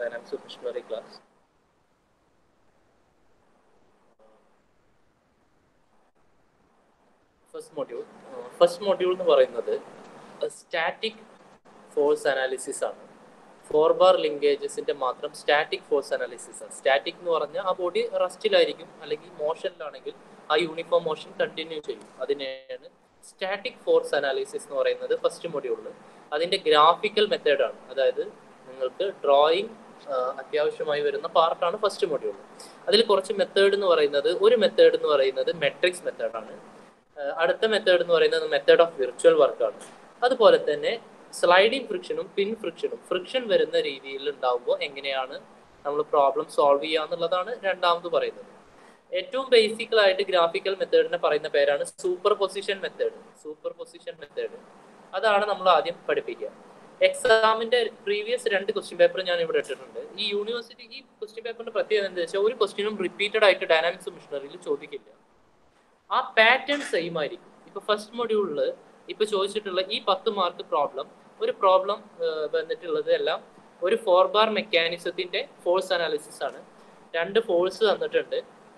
dynamics of machinery class first module first module എന്ന് പറയുന്നത് static force analysis ആണ് four bar ലിങ്കേജസിന്റെ മാത്രം സ്റ്റാറ്റിക് ഫോഴ്സ് അനാലിസിസ് ആണ് സ്റ്റാറ്റിക് എന്ന് പറഞ്ഞാൽ ആ ബോഡി റസ്റ്റിലായിരിക്കും അല്ലെങ്കിൽ മോഷനിലാണെങ്കിൽ ആ യൂണിഫോം മോഷൻ കണ്ടിന്യൂ ചെയ്യും അതിനെയാണ് സ്റ്റാറ്റിക് ഫോഴ്സ് അനാലിസിസ് എന്ന് പറയുന്നത് ഫസ്റ്റ് മൊഡ്യൂളിൽ അതിന്റെ ഗ്രാഫിക്കൽ മെത്തേഡാണ് അതായത് നിങ്ങൾക്ക് ഡ്രോയിങ് അത്യാവശ്യമായി വരുന്ന പാർട്ടാണ് ഫസ്റ്റ് മൊഡ്യൂൾ അതിൽ കുറച്ച് മെത്തേഡ് എന്ന് പറയുന്നത് ഒരു മെത്തേഡ് എന്ന് പറയുന്നത് മെട്രിക്സ് മെത്തേഡാണ് അടുത്ത മെത്തേഡ് എന്ന് പറയുന്നത് മെത്തേഡ് ഓഫ് വിർച്വൽ വർക്കാണ് അതുപോലെ തന്നെ സ്ലൈഡിംഗ് ഫ്രിക്ഷനും പിൻ ഫ്രിക്ഷനും ഫ്രിക്ഷൻ വരുന്ന രീതിയിൽ ഉണ്ടാകുമ്പോൾ എങ്ങനെയാണ് നമ്മൾ പ്രോബ്ലം സോൾവ് ചെയ്യുക എന്നുള്ളതാണ് രണ്ടാമത് പറയുന്നത് ഏറ്റവും ബേസിക്കലായിട്ട് ഗ്രാഫിക്കൽ മെത്തേഡിനെ പറയുന്ന പേരാണ് superposition method superposition method അതാണ് നമ്മൾ ആദ്യം പഠിപ്പിക്കുക എക്സാമിന്റെ പ്രീവിയസ് രണ്ട് ക്വസ്റ്റ്യൻ പേപ്പർ ഞാൻ ഇവിടെ ഇട്ടിട്ടുണ്ട് ഈ യൂണിവേഴ്സിറ്റി ഈ ക്വസ്റ്റ്യൻ പേപ്പറിന്റെ പ്രത്യേകത എന്താ വെച്ചാൽ ഒരു ക്വസ്റ്റ്യനും റിപ്പീറ്റഡ് ആയിട്ട് ഡൈനാമിക്സ് മിഷണറിയിൽ ചോദിക്കില്ല ആ പാറ്റേൺ സെയിം ആയിരിക്കും ഇപ്പൊ ഫസ്റ്റ് മൊഡ്യൂളിൽ ഇപ്പൊ ചോദിച്ചിട്ടുള്ള ഈ പത്ത് മാർക്ക് പ്രോബ്ലം ഒരു പ്രോബ്ലം വന്നിട്ടുള്ളത് എല്ലാം ഒരു ഫോർ ബാർ മെക്കാനിസത്തിന്റെ ഫോഴ്സ് അനാലിസിസ് ആണ് രണ്ട് ഫോഴ്സ് തന്നിട്ടുണ്ട്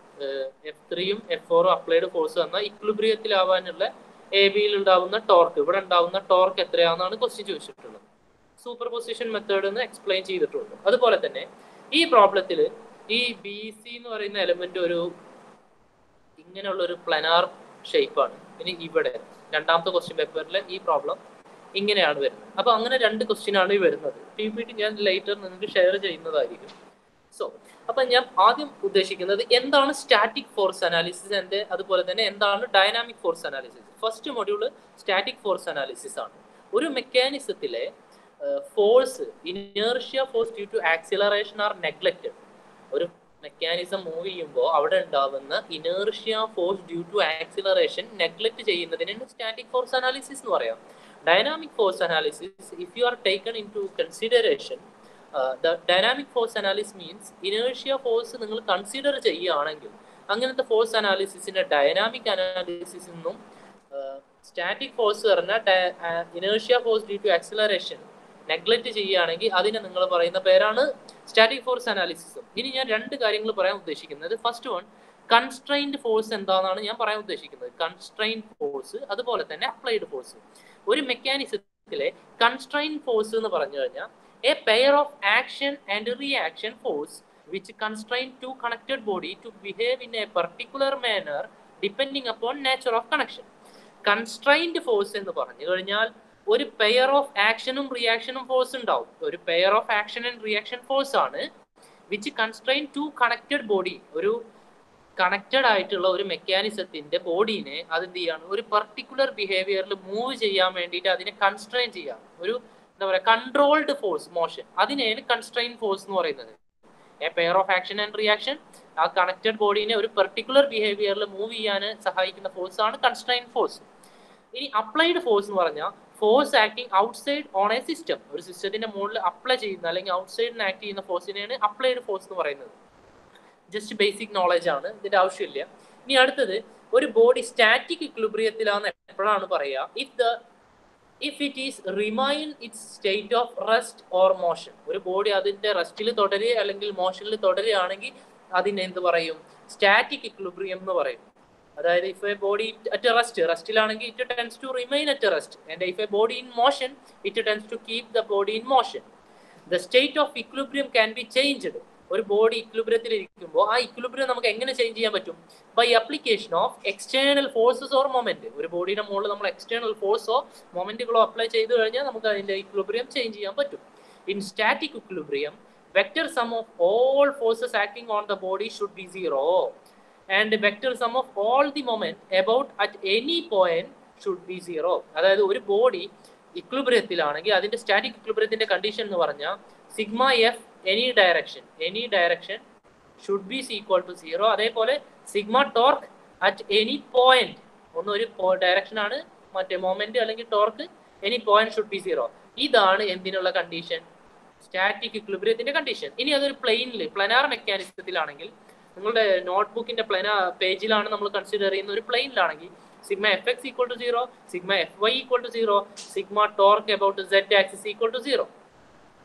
എഫ് ത്രീയും എഫ് ഫോറും അപ്ലൈഡ് ഫോഴ്സ് തന്ന ഇക്വിബ്രിയത്തിലാവാനുള്ള എ ബിയിൽ ഉണ്ടാവുന്ന ടോർക്ക് ഇവിടെ ഉണ്ടാവുന്ന ടോർക്ക് എത്രയാണെന്നാണ് ക്വസ്റ്റ്യൻ ചോദിച്ചിട്ടുള്ളത് സൂപ്പർ പൊസിഷൻ മെത്തേഡ് എന്ന് എക്സ്പ്ലെയിൻ ചെയ്തിട്ടുണ്ട് അതുപോലെ തന്നെ ഈ പ്രോബ്ലത്തിൽ ഈ ബി സി എന്ന് പറയുന്ന എലമെന്റ് ഒരു ഇങ്ങനെയുള്ള ഒരു പ്ലനാർ ഷേപ്പാണ് ഇനി ഇവിടെ രണ്ടാമത്തെ ക്വസ്റ്റ്യൻ പേപ്പറിൽ ഈ പ്രോബ്ലം ഇങ്ങനെയാണ് വരുന്നത് അപ്പൊ അങ്ങനെ രണ്ട് ക്വസ്റ്റ്യൻ ആണ് ഈ വരുന്നത് പി പി ടി ഞാൻ ലേറ്റർ നിങ്ങൾക്ക് ഷെയർ ചെയ്യുന്നതായിരിക്കും സോ അപ്പൊ ഞാൻ ആദ്യം ഉദ്ദേശിക്കുന്നത് എന്താണ് സ്റ്റാറ്റിക് ഫോഴ്സ് അനാലിസിസ് എന്റെ അതുപോലെ തന്നെ എന്താണ് dynamic force analysis first module static force analysis ആണ് ഒരു മെക്കാനിസത്തിലെ force inertia force due to acceleration are neglected ഒരു മെക്കാനിസം മൂവ് ചെയ്യുമ്പോൾ അവിടെ ഉണ്ടാവുന്ന inertia force due to acceleration neglect ചെയ്യുന്നതിനാണ് സ്റ്റാറ്റിക് ഫോഴ്സ് അനാലിസിസ് എന്ന് പറയാം dynamic force analysis if you are taken into consideration the dynamic force analysis means inertia force നിങ്ങൾ consider ചെയ്യുകയാണെങ്കിൽ അങ്ങനത്തെ ഫോഴ്സ് അനാലിസിസിന്റെ ഡൈനാമിക് അനാലിസിസിൽ നിന്നും സ്റ്റാറ്റിക് ഫോഴ്സ് പറഞ്ഞാൽ inertia force due to acceleration neglect ചെയ്യുകയാണെങ്കിൽ അതിനെ നിങ്ങൾ പറയുന്ന പേരാണ് സ്റ്റാറ്റിക് ഫോഴ്സ് അനാലിസിസും ഇനി ഞാൻ രണ്ട് കാര്യങ്ങൾ പറയാൻ ഉദ്ദേശിക്കുന്നത് ഫസ്റ്റ് വൺ കൺസ്ട്രെയിൻഡ് ഫോഴ്സ് എന്താണെന്നാണ് ഞാൻ പറയാൻ ഉദ്ദേശിക്കുന്നത് കൺസ്ട്രെയിൻഡ് ഫോഴ്സ് അതുപോലെ തന്നെ അപ്ലൈഡ് ഫോഴ്സ് ഒരു മെക്കാനിസത്തിലെ കൺസ്ട്രെയിൻഡ് ഫോഴ്സ് എന്ന് പറഞ്ഞു കഴിഞ്ഞാൽ a pair of action and reaction force which constrain to connected body to behave in a particular manner depending upon nature of connection constrained force എന്ന് പറഞ്ഞു കഴിഞ്ഞാൽ ഒരു പെയർ ഓഫ് ആക്ഷനും റിയാക്ഷനും force ഉണ്ടാവും ഒരു pair of action and reaction force ആണ് which constrain to connected body ഒരു connected ആയിട്ടുള്ള ഒരു മെക്കാനിസത്തിന്റെ ബോഡീനെ അതെന്ത് ചെയ്യാണ് ഒരു പർട്ടിക്കുലർ ബിഹേവിയറിൽ മൂവ് ചെയ്യാൻ വേണ്ടിയിട്ട് അതിനെ കൺസ്ട്രെയിൻ ചെയ്യാം ഒരു എന്താ പറയുക കൺട്രോൾഡ് ഫോഴ്സ് മോഷൻ അതിനെയാണ് കൺസ്ട്രെയിൻ ഫോഴ്സ് എന്ന് പറയുന്നത് a pair of action and reaction ആ കണക്റ്റഡ് ബോഡീനെ ഒരു പെർട്ടിക്കുലർ ബിഹേവിയറിൽ മൂവ് ചെയ്യാൻ സഹായിക്കുന്ന ഫോഴ്സ് ആണ് കൺസ്ട്രെയിൻ ഫോഴ്സ് ഇനി അപ്ലൈഡ് ഫോഴ്സ് എന്ന് പറഞ്ഞാൽ force acting outside on a system ഒരു സിസ്റ്റത്തിന്റെ മുകളിൽ അപ്ലൈ ചെയ്യുന്ന അല്ലെങ്കിൽ ഔട്ട്സൈഡിന് ആക്ട് ചെയ്യുന്ന ഫോഴ്സിനെയാണ് അപ്ലൈഡ് ഫോഴ്സ് എന്ന് പറയുന്നത് ജസ്റ്റ് ബേസിക് നോളജ് ആണ് ഇതിന്റെ ആവശ്യമില്ല ഇനി അടുത്തത് ഒരു ബോഡി സ്റ്റാറ്റിക് ഇക്വിബ്രിയത്തിലാന്ന് എപ്പോഴാണ് പറയുക if the if it is remain its state of rest or motion ഒരു ബോഡി അതിന്റെ റെസ്റ്റിൽ തുടരുക അല്ലെങ്കിൽ മോഷനിൽ തുടരുകയാണെങ്കിൽ അതിനെ എന്ത് പറയും സ്റ്റാറ്റിക് ഇക്വിബ്രിയം എന്ന് പറയും അതായത് if a body at rest റെസ്റ്റിലാണെങ്കിൽ it tends to remain at rest and if a body in motion it tends to keep the body in motion the state of equilibrium can be changed ഒരു body ഇക്വിബ്രിയത്തിൽ ഇരിക്കുമ്പോൾ ആ equilibrium നമുക്ക് എങ്ങനെ change ചെയ്യാൻ പറ്റും by application of external forces or moment ഒരു ബോഡിയുടെ മുകളിൽ നമ്മൾ എക്സ്റ്റേണൽ ഫോഴ്സോ മൊമെന്റുകളോ അപ്ലൈ ചെയ്തു കഴിഞ്ഞാൽ നമുക്ക് അതിന്റെ ഇക്വിബ്രിയം ചേഞ്ച് ചെയ്യാൻ പറ്റും in static equilibrium vector sum of all forces acting on the body should be zero and vector sum of all the moment about at any point should be zero അതായത് ഒരു body ഇക്വിബ്രിയത്തിലാണെങ്കിൽ അതിന്റെ static ഇക്വിബ്രിയത്തിന്റെ condition എന്ന് പറഞ്ഞാൽ sigma F any direction any direction should be equal to zero അതേപോലെ sigma torque at any point ഒന്നൊരു direction ആണ് മറ്റേ moment അല്ലെങ്കിൽ torque any point should be zero ഇതാണ് എന്തിനുള്ള കണ്ടീഷൻ സ്റ്റാറ്റിക് ഇക്വിബ്രിയത്തിന്റെ കണ്ടീഷൻ ഇനി അതൊരു പ്ലെയിനിൽ പ്ലനാർ മെക്കാനിസത്തിലാണെങ്കിൽ നിങ്ങളുടെ നോട്ട്ബുക്കിന്റെ പ്ലെന പേജിലാണ് നമ്മൾ കൺസിഡർ ചെയ്യുന്ന ഒരു പ്ലെയിനിലാണെങ്കിൽ sigma F X equal to zero sigma F Y equal to zero sigma torque about Z axis equal to zero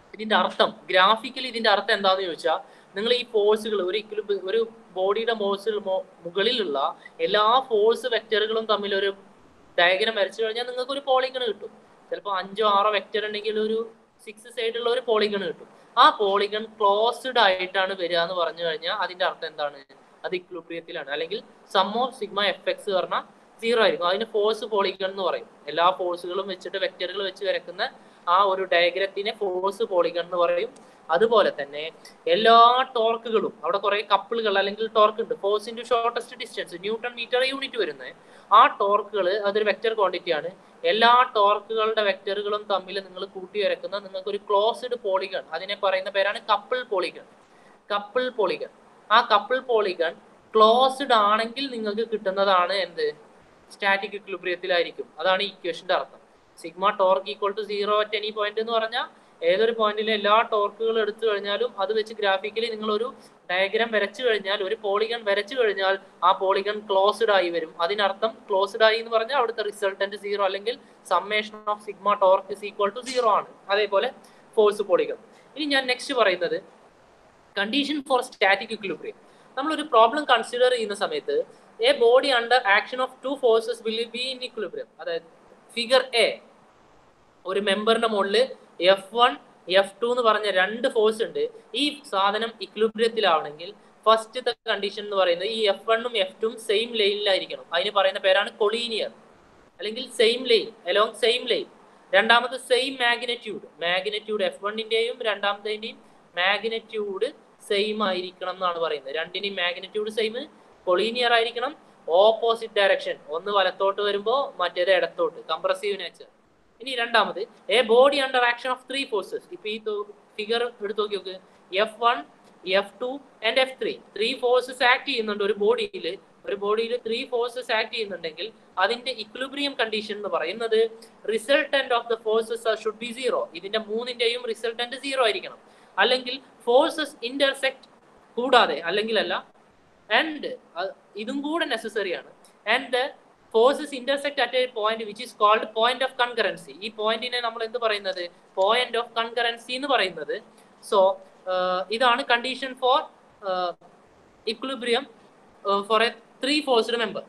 ഇതിന്റെ അർത്ഥം ഗ്രാഫിക്കലി ഇതിന്റെ അർത്ഥം എന്താണെന്ന് ചോദിച്ചാൽ നിങ്ങൾ ഈ ഫോഴ്സുകൾ ഒരു equilib- ഒരു ബോഡിയുടെ മോഴ്സ് മുകളിലുള്ള എല്ലാ ഫോഴ്സ് വെക്ടറുകളും തമ്മിൽ ഒരു ഡയഗ്രം വരച്ചു കഴിഞ്ഞാൽ നിങ്ങൾക്ക് ഒരു പോളിഗൺ കിട്ടും ചിലപ്പോൾ അഞ്ചോ ആറോ വെക്ടർ ഉണ്ടെങ്കിൽ ഒരു സിക്സ് സൈഡുള്ള ഒരു പോളിഗൺ കിട്ടും ആ പോളിഗൺ ക്ലോസ്ഡ് ആയിട്ടാണ് വരിക എന്ന് പറഞ്ഞു കഴിഞ്ഞാൽ അതിന്റെ അർത്ഥം എന്താണ് അത് ഇക്ലൂബ്രിയത്തിലാണ് അല്ലെങ്കിൽ sum of sigma F X പറഞ്ഞാൽ സീറോ ആയിരിക്കും അതിന് ഫോഴ്സ് പോളിഗൺ എന്ന് പറയും എല്ലാ ഫോഴ്സുകളും വെച്ചിട്ട് വെക്ടറുകൾ വെച്ച് വരക്കുന്ന ആ ഒരു ഡയഗ്രത്തിനെ ഫോഴ്സ് പോളിഗൺ എന്ന് പറയും അതുപോലെ തന്നെ എല്ലാ ടോർക്കുകളും അവിടെ കുറെ കപ്പിളുകൾ അല്ലെങ്കിൽ ടോർക്ക് ഉണ്ട് force into shortest distance newton metre unit വരുന്നത് ആ ടോർക്കുകൾ അതൊരു വെക്ടർ ക്വാണ്ടിറ്റി ആണ് എല്ലാ ടോർക്കുകളുടെ വെക്ടറുകളും തമ്മിൽ നിങ്ങൾ കൂട്ടി വരക്കുന്ന നിങ്ങൾക്ക് ഒരു ക്ലോസ്ഡ് പോളിഗൺ അതിനെ പറയുന്ന പേരാണ് കപ്പിൾ പോളിഗൺ കപ്പിൾ പോളിഗൺ ആ കപ്പിൾ പോളിഗൺ ക്ലോസ്ഡ് ആണെങ്കിൽ നിങ്ങൾക്ക് കിട്ടുന്നതാണ് എന്ത് സ്റ്റാറ്റിക് ഇക്വിലിബ്രിയത്തിലായിരിക്കും അതാണ് ഈ ഇക്വേഷന്റെ അർത്ഥം sigma torque equal to zero at any point എന്ന് പറഞ്ഞാൽ ഏതൊരു പോയിന്റിലെ എല്ലാ ടോർക്കുകളും എടുത്തു കഴിഞ്ഞാലും അത് വെച്ച് ഗ്രാഫിക്കലി നിങ്ങൾ ഒരു ഡയഗ്രാം വരച്ചു കഴിഞ്ഞാൽ ഒരു പോളിഗൺ വരച്ചു കഴിഞ്ഞാൽ ആ പോളിഗൺ ക്ലോസ്ഡ് ആയി വരും അതിനർത്ഥം ക്ലോസ്ഡ് ആയി എന്ന് പറഞ്ഞാൽ അവിടുത്തെ റിസൾട്ടന്റ് സീറോ അല്ലെങ്കിൽ summation of sigma torque is equal to zero ആണ് അതേപോലെ ഫോഴ്സ് പോളിഗൺ ഇനി ഞാൻ നെക്സ്റ്റ് പറയുന്നത് കണ്ടീഷൻ ഫോർ സ്റ്റാറ്റിക് ഇക്വിലിബ്രിയം നമ്മൾ ഒരു പ്രോബ്ലം കൺസിഡർ ചെയ്യുന്ന സമയത്ത് a body under action of two forces will be in equilibrium അതായത് ഫിഗർ എ ഒരു മെമ്പറിന്റെ മുകളിൽ എഫ് വൺ എഫ് ടു എന്ന് പറഞ്ഞ രണ്ട് ഫോഴ്സ് ഉണ്ട് ഈ സാധനം ഇക്വിലിബ്രിയത്തിലാവണമെങ്കിൽ ഫസ്റ്റത്തെ കണ്ടീഷൻ എന്ന് പറയുന്നത് ഈ എഫ് വണ്ണും എഫ് ടും സെയിം ലൈനിലായിരിക്കണം അതിന് പറയുന്ന പേരാണ് കൊളീനിയർ അല്ലെങ്കിൽ same line along same line രണ്ടാമത് സെയിം മാഗ്നറ്റ്യൂഡ് മാഗ്നറ്റ്യൂഡ് എഫ് വണ്ണിന്റെയും രണ്ടാമത്തേന്റെയും മാഗ്നറ്റ്യൂഡ് സെയിം ആയിരിക്കണം എന്നാണ് പറയുന്നത് രണ്ടിന്റെയും മാഗ്നറ്റ്യൂഡ് സെയിം കൊളീനിയർ ആയിരിക്കണം ഓപ്പോസിറ്റ് ഡയറക്ഷൻ ഒന്ന് വലത്തോട്ട് വരുമ്പോൾ മറ്റേത് ഇടത്തോട്ട് കംപ്രസീവ് നേച്ചർ ഇനി രണ്ടാമത് a body under action of three forces ഇപ്പൊ ഈ ഫിഗർ എടുത്ത് നോക്കി നോക്ക് F one F two and F three three forces act ചെയ്യുന്നുണ്ട് ഒരു ബോഡിയിൽ ഒരു ബോഡിയിൽ ത്രീ ഫോഴ്സസ് ആക്ട് ചെയ്യുന്നുണ്ടെങ്കിൽ അതിന്റെ ഇക്വിലിബ്രിയം കണ്ടീഷൻ എന്ന് പറയുന്നത് resultant of the forces should be zero ഇതിന്റെ മൂന്നിന്റെയും റിസൾട്ടന്റ് സീറോ ആയിരിക്കണം അല്ലെങ്കിൽ ഫോഴ്സസ് ഇന്റർസെക്ട് കൂടാതെ അല്ലെങ്കിൽ അല്ല ആൻഡ് ഇതും കൂടെ നെസസറി ആണ് and forces intersect at a point which is called point of concurrency ഈ പോയിന്റിനെ നമ്മൾ എന്ത് പറയുന്നത് പോയിന്റ് ഓഫ് കൺകറൻസി എന്ന് പറയുന്നത് സോ ഇതാണ് condition for equilibrium for a three forced member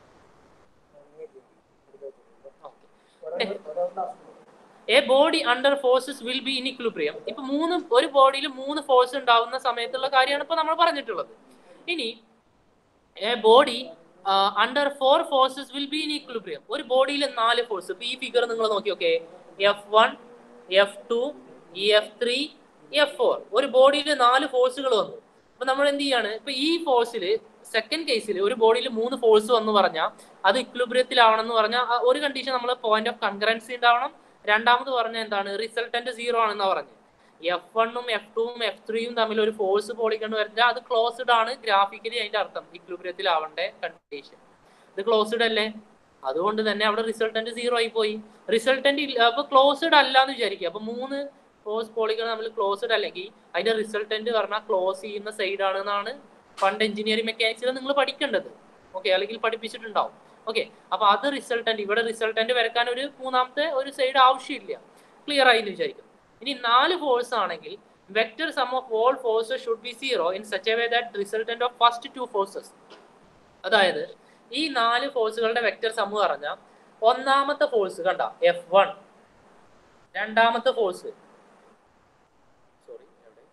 a body under forces will be in equilibrium ഇപ്പൊ മൂന്ന് ഒരു ബോഡിയിൽ മൂന്ന് ഫോഴ്സ് ഉണ്ടാവുന്ന സമയത്തുള്ള കാര്യമാണ് ഇപ്പൊ നമ്മൾ പറഞ്ഞിട്ടുള്ളത് ഇനി a body under four forces will be in equilibrium ഒരു ബോഡിയിൽ നാല് ഫോഴ്സ് ഇപ്പൊ ഈ ഫിഗർ നിങ്ങൾ നോക്കി okay F one F two F three F four ഒരു ബോഡിയിൽ നാല് ഫോഴ്സുകൾ വന്നു അപ്പൊ നമ്മൾ എന്ത് ചെയ്യാണ് ഇപ്പൊ ഈ ഫോഴ്സിൽ സെക്കൻഡ് കേസിൽ ഒരു ബോഡിയിൽ മൂന്ന് ഫോഴ്സ് വന്നു പറഞ്ഞാൽ അത് ഇക്വിലിബ്രിയത്തിലാവണം എന്ന് പറഞ്ഞാൽ ഒരു കണ്ടീഷൻ നമ്മൾ പോയിന്റ് ഓഫ് കൺകറൻസി ഉണ്ടാവണം രണ്ടാമത് പറഞ്ഞ എന്താണ് റിസൾട്ടന്റ് സീറോ ആണെന്നാ പറഞ്ഞത് എഫ് വണ്ണും എഫ് ടുവും എഫ് ത്രീയും തമ്മിൽ ഒരു ഫോഴ്സ് പോളിക്കണ്ട് വരുന്നത് അത് ക്ലോസ്ഡ് ആണ് ഗ്രാഫിക്കലി അതിന്റെ അർത്ഥം ഇക്വിലിബ്രിയത്തിലാവേണ്ട കണ്ടീഷൻ ഇത് ക്ലോസ്ഡ് അല്ലേ അതുകൊണ്ട് തന്നെ അവിടെ റിസൾട്ടന്റ് സീറോ ആയി പോയി റിസൾട്ടന്റ് അപ്പൊ ക്ലോസ്ഡ് അല്ല എന്ന് വിചാരിക്കുക അപ്പൊ മൂന്ന് ഫോഴ്സ് പോളികൾ നമ്മൾ ക്ലോസ്ഡ് അല്ലെങ്കിൽ അതിന്റെ റിസൾട്ടന്റ് പറഞ്ഞാൽ ക്ലോസ് ചെയ്യുന്ന സൈഡ് ആണ് എന്നാണ് പണ്ട് എഞ്ചിനീയറിംഗ് മെക്കാനിക്സിൽ നിങ്ങൾ പഠിക്കേണ്ടത് ഓക്കെ അല്ലെങ്കിൽ പഠിപ്പിച്ചിട്ടുണ്ടാവും ഓക്കെ അപ്പൊ അത് റിസൾട്ടന്റ് ഇവിടെ റിസൾട്ടന്റ് വരക്കാൻ ഒരു മൂന്നാമത്തെ ഒരു സൈഡ് ആവശ്യമില്ല ക്ലിയർ ആയി എന്ന് വിചാരിക്കും ഇനി നാല് ഫോഴ്സ് ആണെങ്കിൽ vector sum of all forces should be zero in such a way that resultant of first two forces അതായത് ഈ നാല് ഫോഴ്സുകളുടെ വെക്ടർ സമൂഹം പറഞ്ഞാൽ ഒന്നാമത്തെ ഫോഴ്സ് കണ്ട എഫ് വൺ രണ്ടാമത്തെ ഫോഴ്സ് സോറി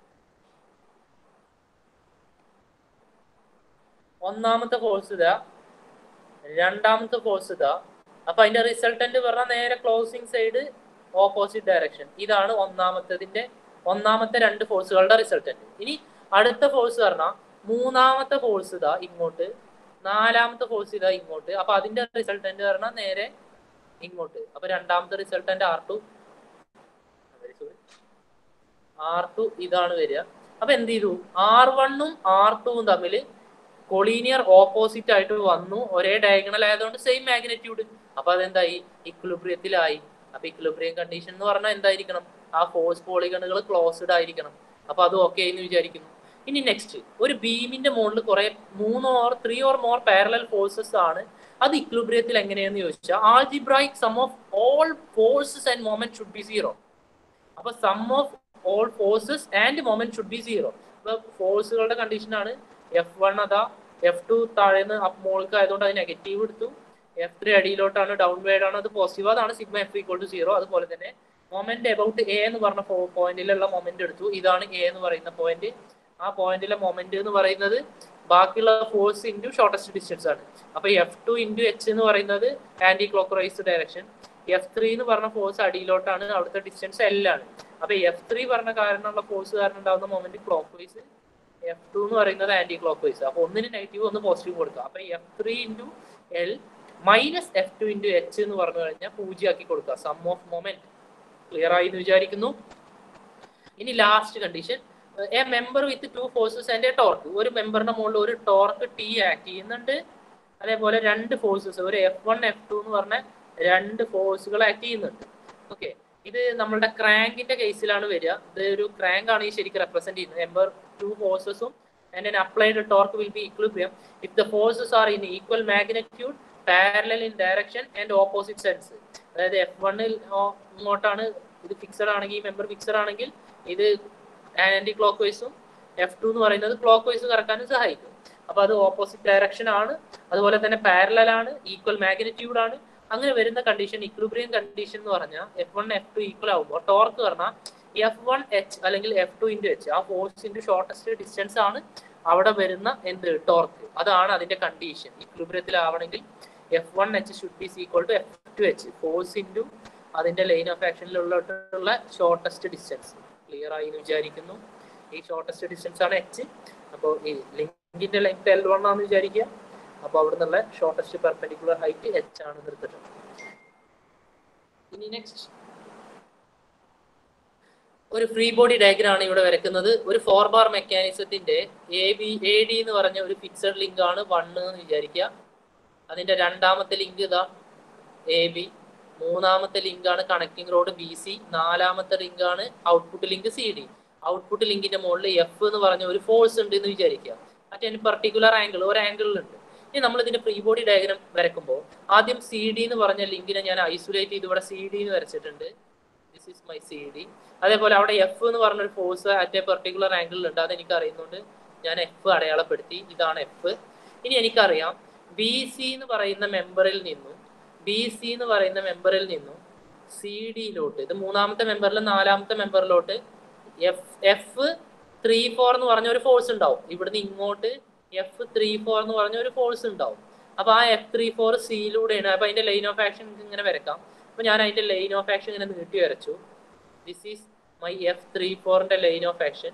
ഒന്നാമത്തെ ഫോഴ്സ് ഇതാ രണ്ടാമത്തെ ഫോഴ്സ് ഇതാ അപ്പൊ അതിന്റെ റിസൾട്ടന്റ് പറഞ്ഞാൽ നേരെ ക്ലോസിംഗ് സൈഡ് ഓപ്പോസിറ്റ് ഡയറക്ഷൻ ഇതാണ് ഒന്നാമത്തതിന്റെ ഒന്നാമത്തെ രണ്ട് ഫോഴ്സുകളുടെ റിസൾട്ടന്റ് ഇനി അടുത്ത ഫോഴ്സ് പറഞ്ഞാൽ മൂന്നാമത്തെ ഫോഴ്സ് ഇതാ ഇങ്ങോട്ട് നാലാമത്തെ ഫോഴ്സ് ഇതാ ഇങ്ങോട്ട് അപ്പൊ അതിന്റെ റിസൾട്ടന്റ് പറഞ്ഞാൽ നേരെ ഇങ്ങോട്ട് അപ്പൊ രണ്ടാമത്തെ resultant R two R two ഇതാണ് വരിക അപ്പൊ എന്ത് ചെയ്തു ആർ വണ്ണും ആർ ടുവും തമ്മിൽ കൊളീനിയർ ഓപ്പോസിറ്റ് ആയിട്ട് വന്നു ഒരേ ഡയഗണൽ ആയതുകൊണ്ട് സെയിം മാഗ്നറ്റ്യൂഡ് അപ്പൊ അതെന്തായി ഇക്വിലിബ്രിയത്തിലായി അപ്പൊ ഇക്വിലിബ്രിയം കണ്ടീഷൻ എന്ന് പറഞ്ഞാൽ എന്തായിരിക്കണം ആ ഫോഴ്സ് പോളിഗണുകൾ ക്ലോസ്ഡ് ആയിരിക്കണം അപ്പൊ അത് ഓക്കെ എന്ന് വിചാരിക്കുന്നു ഇനി നെക്സ്റ്റ് ഒരു ബീമിന്റെ മുകളിൽ കുറെ മൂന്നോ or three or more parallel forces ആണ് അത് ഇക്വിലിബ്രിയത്തിൽ എങ്ങനെയാന്ന് ചോദിച്ചാൽ algebraic sum of all forces and moment should be zero അപ്പൊ sum of all forces and moment should be zero ഇപ്പൊ ഫോഴ്സുകളുടെ കണ്ടീഷനാണ് എഫ് വൺ അതാ എഫ് ടു താഴേന്ന് അപ്പ് മോൾക്ക് ആയതുകൊണ്ട് അത് നെഗറ്റീവ് എടുത്തു എഫ് ത്രീ അടിയിലോട്ടാണ് ഡൗൺ വേഡ് ആണ് അത് പോസിറ്റീവ് അതാണ് sigma F equal to zero അതുപോലെ തന്നെ മൊമെന്റ് അബൌട്ട് എ എന്ന് പറഞ്ഞ പോയിന്റിലുള്ള മൊമെന്റ് എടുത്തു ഇതാണ് എ എന്ന് പറയുന്ന പോയിന്റ് ആ പോയിന്റിലെ മൊമെന്റ് എന്ന് പറയുന്നത് ബാക്കിയുള്ള ഫോഴ്സ് ഇൻറ്റു ഷോർട്ടസ്റ്റ് ഡിസ്റ്റൻസ് ആണ് അപ്പൊ എഫ് ടു ഇൻറ്റു എച്ച് എന്ന് പറയുന്നത് anticlockwise direction F three എന്ന് പറഞ്ഞ ഫോഴ്സ് അടിയിലോട്ടാണ് അവിടുത്തെ ഡിസ്റ്റൻസ് എൽ ആണ് അപ്പൊ എഫ് ത്രീ പറഞ്ഞ കാരണമുള്ള ഫോഴ്സ് കാരണം ഉണ്ടാകുന്ന moment clockwise F two എന്ന് പറയുന്നത് ആന്റി ക്ലോക്ക് വൈസ് അപ്പൊ ഒന്നിന് നെഗറ്റീവ് ഒന്ന് പോസിറ്റീവ് കൊടുക്കുക അപ്പൊ F three into L minus F two into H എന്ന് പറഞ്ഞു കഴിഞ്ഞാൽ പൂജ്യമാക്കി കൊടുക്കുക സം ഓഫ് മൊമെന്റ് ക്ലിയർ ആയി എന്ന് വിചാരിക്കുന്നു ഇനി last condition a member with two forces and a torque ഒരു മെമ്പറിന്റെ മുകളിൽ ഒരു ടോർക്ക് ടി ആക്ട് ചെയ്യുന്നുണ്ട് അതേപോലെ രണ്ട് ഫോഴ്സസ് ഒരു എഫ് വൺ എഫ് ടു എന്ന് പറഞ്ഞ രണ്ട് ഫോഴ്സുകൾ ആക്ട് ചെയ്യുന്നുണ്ട് ഓക്കെ ഇത് നമ്മളുടെ ക്രാങ്കിന്റെ കേസിലാണ് വരിക ഇത് ഒരു ക്രാങ്ക് ആണ് ഈ ശരിക്കും റെപ്രസെന്റ് ചെയ്യുന്നത് മെമ്പർ ടു ഫോഴ്സസും and an applied torque will be equilibrium if the forces are in equal magnitude parallel in direction and opposite sides അതായത് എഫ് വണ്ണിൽ ഇങ്ങോട്ടാണ് ഇത് ഫിക്സഡ് ആണെങ്കിൽ ഈ മെമ്പർ ഫിക്സഡ് ആണെങ്കിൽ ഇത് ആന്റി ക്ലോക്ക് വൈസും എഫ് ടു എന്ന് പറയുന്നത് ക്ലോക്ക് വൈസ് കറക്കാനും സഹായിക്കും അപ്പൊ അത് ഓപ്പോസിറ്റ് ഡയറക്ഷൻ ആണ് അതുപോലെ തന്നെ പാരലൽ ആണ് ഈക്വൽ മാഗ്നിറ്റ്യൂഡ് ആണ് അങ്ങനെ വരുന്ന കണ്ടീഷൻ ഇക്വിലിബ്രിയം കണ്ടീഷൻ എന്ന് പറഞ്ഞാൽ F one F two equal ആകുമ്പോൾ ടോർക്ക് പറഞ്ഞാൽ എഫ് വൺ എച്ച് അല്ലെങ്കിൽ എഫ് ടു ഇൻറ്റു എച്ച് ആ ഫോഴ്സ് ഇൻറ്റു ഷോർട്ടസ്റ്റ് ഡിസ്റ്റൻസ് ആണ് അവിടെ വരുന്ന എന്ത് ടോർക്ക് അതാണ് അതിന്റെ കണ്ടീഷൻ ഇക്വിലിബ്രിയത്തിലാവണമെങ്കിൽ F one H should be equal to F two H force into അതിന്റെ ലൈൻ ഓഫ് ആക്ഷനിലുള്ള ഷോർട്ടസ്റ്റ് ഡിസ്റ്റൻസ് ക്ലിയർ ആയി എന്ന് വിചാരിക്കുന്നു ഈ ഷോർട്ടസ്റ്റ് ഡിസ്റ്റൻസ് ആണ് എച്ച് അപ്പോൾ ഈ ലിങ്കിന്റെ ലെങ്ത് എൽ വൺ ആണെന്ന് വിചാരിക്കുക അപ്പോൾ അവിടെ നിന്നുള്ള ഷോർട്ടസ്റ്റ് പെർപെൻഡിക്കുലർ ഹൈറ്റ് എച്ച് ആണ് നിർത്തിട്ടുണ്ട് ഇനി നെക്സ്റ്റ് ഒരു ഫ്രീ ബോഡി ഡയഗ്രാം ആണ് ഇവിടെ വരക്കുന്നത് ഒരു ഫോർ ബാർ മെക്കാനിസത്തിന്റെ എ ബി എ ഡി എന്ന് പറഞ്ഞ ഒരു ഫിക്സഡ് ലിങ്ക് ആണ് വൺ എന്ന് വിചാരിക്കുക അതിന്റെ രണ്ടാമത്തെ ലിങ്ക് ഇതാ എ ബി മൂന്നാമത്തെ ലിങ്ക് ആണ് കണക്ടിംഗ് റോഡ് ബി സി നാലാമത്തെ ലിങ്ക് ആണ് output link C D output ലിങ്കിന്റെ മുകളിൽ എഫ് എന്ന് പറഞ്ഞ ഒരു ഫോഴ്സ് ഉണ്ട് എന്ന് വിചാരിക്കുക മറ്റേ പർട്ടിക്കുലർ ആംഗിൾ ഒരു ആംഗിളിലുണ്ട് ഇനി നമ്മൾ ഇതിന്റെ ഫ്രീ ബോഡി ഡയഗ്രാം വരക്കുമ്പോൾ ആദ്യം സി ഡി എന്ന് പറഞ്ഞ ലിങ്കിനെ ഞാൻ ഐസൊലേറ്റ് ചെയ്ത് ഇവിടെ സി ഡി എന്ന് വരച്ചിട്ടുണ്ട് this is my C D അതേപോലെ അവിടെ എഫ് എന്ന് പറഞ്ഞൊരു ഫോഴ്സ് അറ്റ് എ പെർട്ടിക്കുലർ ആംഗിളിലുണ്ട് അത് എനിക്ക് അറിയുന്നുണ്ട് ഞാൻ എഫ് അടയാളപ്പെടുത്തി ഇതാണ് എഫ് ഇനി എനിക്കറിയാം ബി സി എന്ന് പറയുന്ന മെമ്പറിൽ നിന്നും ബി സി എന്ന് പറയുന്ന മെമ്പറിൽ നിന്നും സി ഡിയിലോട്ട് ഇത് മൂന്നാമത്തെ മെമ്പറിൽ നാലാമത്തെ മെമ്പറിലോട്ട് എഫ് എഫ് ത്രീ ഫോർ എന്ന് പറഞ്ഞ ഒരു ഫോഴ്സ് ഉണ്ടാവും ഇവിടുന്ന് ഇങ്ങോട്ട് എഫ് ത്രീ ഫോർ എന്ന് പറഞ്ഞ ഒരു ഫോഴ്സ് ഉണ്ടാവും അപ്പൊ ആ എഫ് ത്രീ ഫോർ സിയിലൂടെയാണ് അപ്പൊ അതിന്റെ ലൈൻ ഓഫ് ആക്ഷൻ ഇങ്ങനെ വരക്കാം അപ്പൊ ഞാൻ അതിന്റെ ലൈൻ ഓഫ് ആക്ഷൻ ഇങ്ങനെ നീട്ടി വരച്ചു this is my F three ഫോറിന്റെ line of action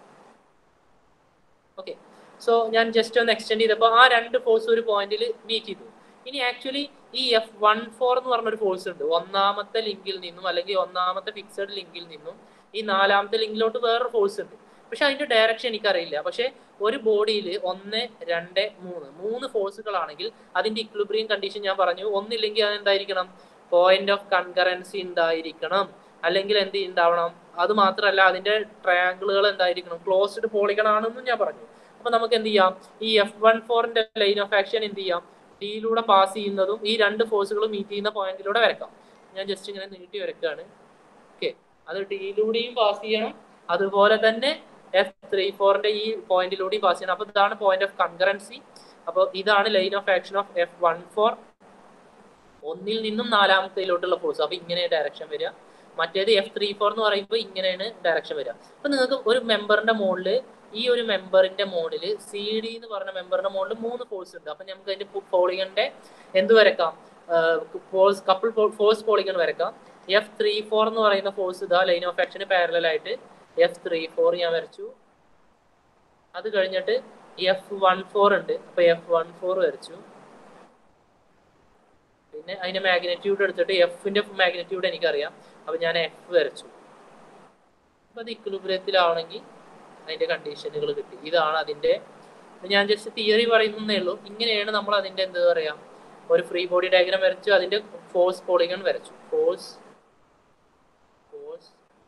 okay so ഞാൻ ജസ്റ്റ് ഒന്ന് എക്സ്റ്റെൻഡ് ചെയ്തപ്പോൾ ആ രണ്ട് ഫോഴ്സ് ഒരു പോയിന്റിൽ മീറ്റ് ചെയ്തു ഇനി ആക്ച്വലി ഈ എഫ് വൺ ഫോർ എന്ന് പറഞ്ഞൊരു ഫോഴ്സ് ഉണ്ട് ഒന്നാമത്തെ ലിങ്കിൽ നിന്നും അല്ലെങ്കിൽ ഒന്നാമത്തെ ഫിക്സഡ് ലിങ്കിൽ നിന്നും ഈ നാലാമത്തെ ലിങ്കിലോട്ട് വേറൊരു ഫോഴ്സ് ഉണ്ട് പക്ഷെ അതിന്റെ ഡയറക്ഷൻ എനിക്കറിയില്ല പക്ഷെ ഒരു ബോഡിയിൽ ഒന്ന് രണ്ട് മൂന്ന് മൂന്ന് ഫോഴ്സുകളാണെങ്കിൽ അതിന്റെ ഇക്വിലിബ്രിയം കണ്ടീഷൻ ഞാൻ പറഞ്ഞു ഒന്നില്ലെങ്കിൽ അത് എന്തായിരിക്കണം പോയിന്റ് ഓഫ് കൺകറൻസി ഉണ്ടായിരിക്കണം അല്ലെങ്കിൽ എന്ത് ഉണ്ടാവണം അത് മാത്രമല്ല അതിന്റെ ട്രയാങ്കിളുകൾ എന്തായിരിക്കണം ക്ലോസ്ഡ് പോളിഗൺ ആണെന്നും ഞാൻ പറഞ്ഞു അപ്പൊ നമുക്ക് എന്ത് ചെയ്യാം ഈ എഫ് വൺ ഫോറിന്റെ ലൈൻ ഓഫ് ആക്ഷൻ എന്ത് ചെയ്യാം ഡിയിലൂടെ പാസ് ചെയ്യുന്നതും ഈ രണ്ട് ഫോഴ്സുകളും മീറ്റ് ചെയ്യുന്ന പോയിന്റിലൂടെ വരക്കാം ഞാൻ ജസ്റ്റ് ഇങ്ങനെ നീട്ടി വരക്കാണ് ഓക്കെ അത് ഡിയിലൂടെയും പാസ് ചെയ്യണം അതുപോലെ തന്നെ എഫ് ത്രീ ഫോറിന്റെ ഈ പോയിന്റിലൂടെയും പാസ് ചെയ്യണം അപ്പൊ ഇതാണ് പോയിന്റ് ഓഫ് കൺകറൻസി അപ്പോൾ ഇതാണ് line of action of F one four ഒന്നിൽ നിന്നും നാലാമത്തേലോട്ടുള്ള ഫോഴ്സ് അപ്പൊ ഇങ്ങനെ ഡയറക്ഷൻ വരിക മറ്റേത് എഫ് ത്രീ ഫോർ എന്ന് പറയുമ്പോൾ ഇങ്ങനെയാണ് ഡയറക്ഷൻ വരിക അപ്പൊ നിങ്ങൾക്ക് ഒരു മെമ്പറിന്റെ മുകളിൽ ഈ ഒരു മെമ്പറിന്റെ മോഡിൽ സി ഡി എന്ന് പറഞ്ഞ മെമ്പറിന്റെ മുകളിൽ മൂന്ന് ഫോഴ്സ് ഉണ്ട് അപ്പൊ നമുക്ക് അതിന്റെ പോളിഗന്റെ എന്ത് വരക്കാം ഫോഴ്സ് കപ്പിൾ ഫോഴ്സ് പോളിഗൺ വരക്കാം എഫ് ത്രീ ഫോർ എന്ന് പറയുന്ന ഫോഴ്സ് ഇതാ ലൈൻ ഓഫ് ആക്ഷന് പാരലൽ ആയിട്ട് എഫ് ത്രീ ഫോർ ഞാൻ വരച്ചു അത് കഴിഞ്ഞിട്ട് എഫ് വൺ ഫോർ ഉണ്ട് അപ്പൊ എഫ് വൺ ഫോർ വരച്ചു പിന്നെ അതിന്റെ മാഗ്നറ്റ്യൂഡ് എടുത്തിട്ട് എഫിന്റെ മാഗ്നറ്റ്യൂഡ് എനിക്കറിയാം അപ്പൊ ഞാൻ എഫ് വരച്ചു അപ്പൊ അത് ഇക്വിലിബ്രിയത്തിലാവണമെങ്കിൽ അതിന്റെ കണ്ടീഷനുകൾ കിട്ടി ഇതാണ് അതിന്റെ ഞാൻ ജസ്റ്റ് തിയറി പറയുന്നേ ഉള്ളൂ ഇങ്ങനെയാണ് നമ്മൾ അതിന്റെ എന്താ പറയാ ഒരു ഫ്രീ ബോഡി ഡയഗ്രാം വരച്ചു അതിന്റെ ഫോഴ്സ് പോളിഗൺ വരച്ചു force force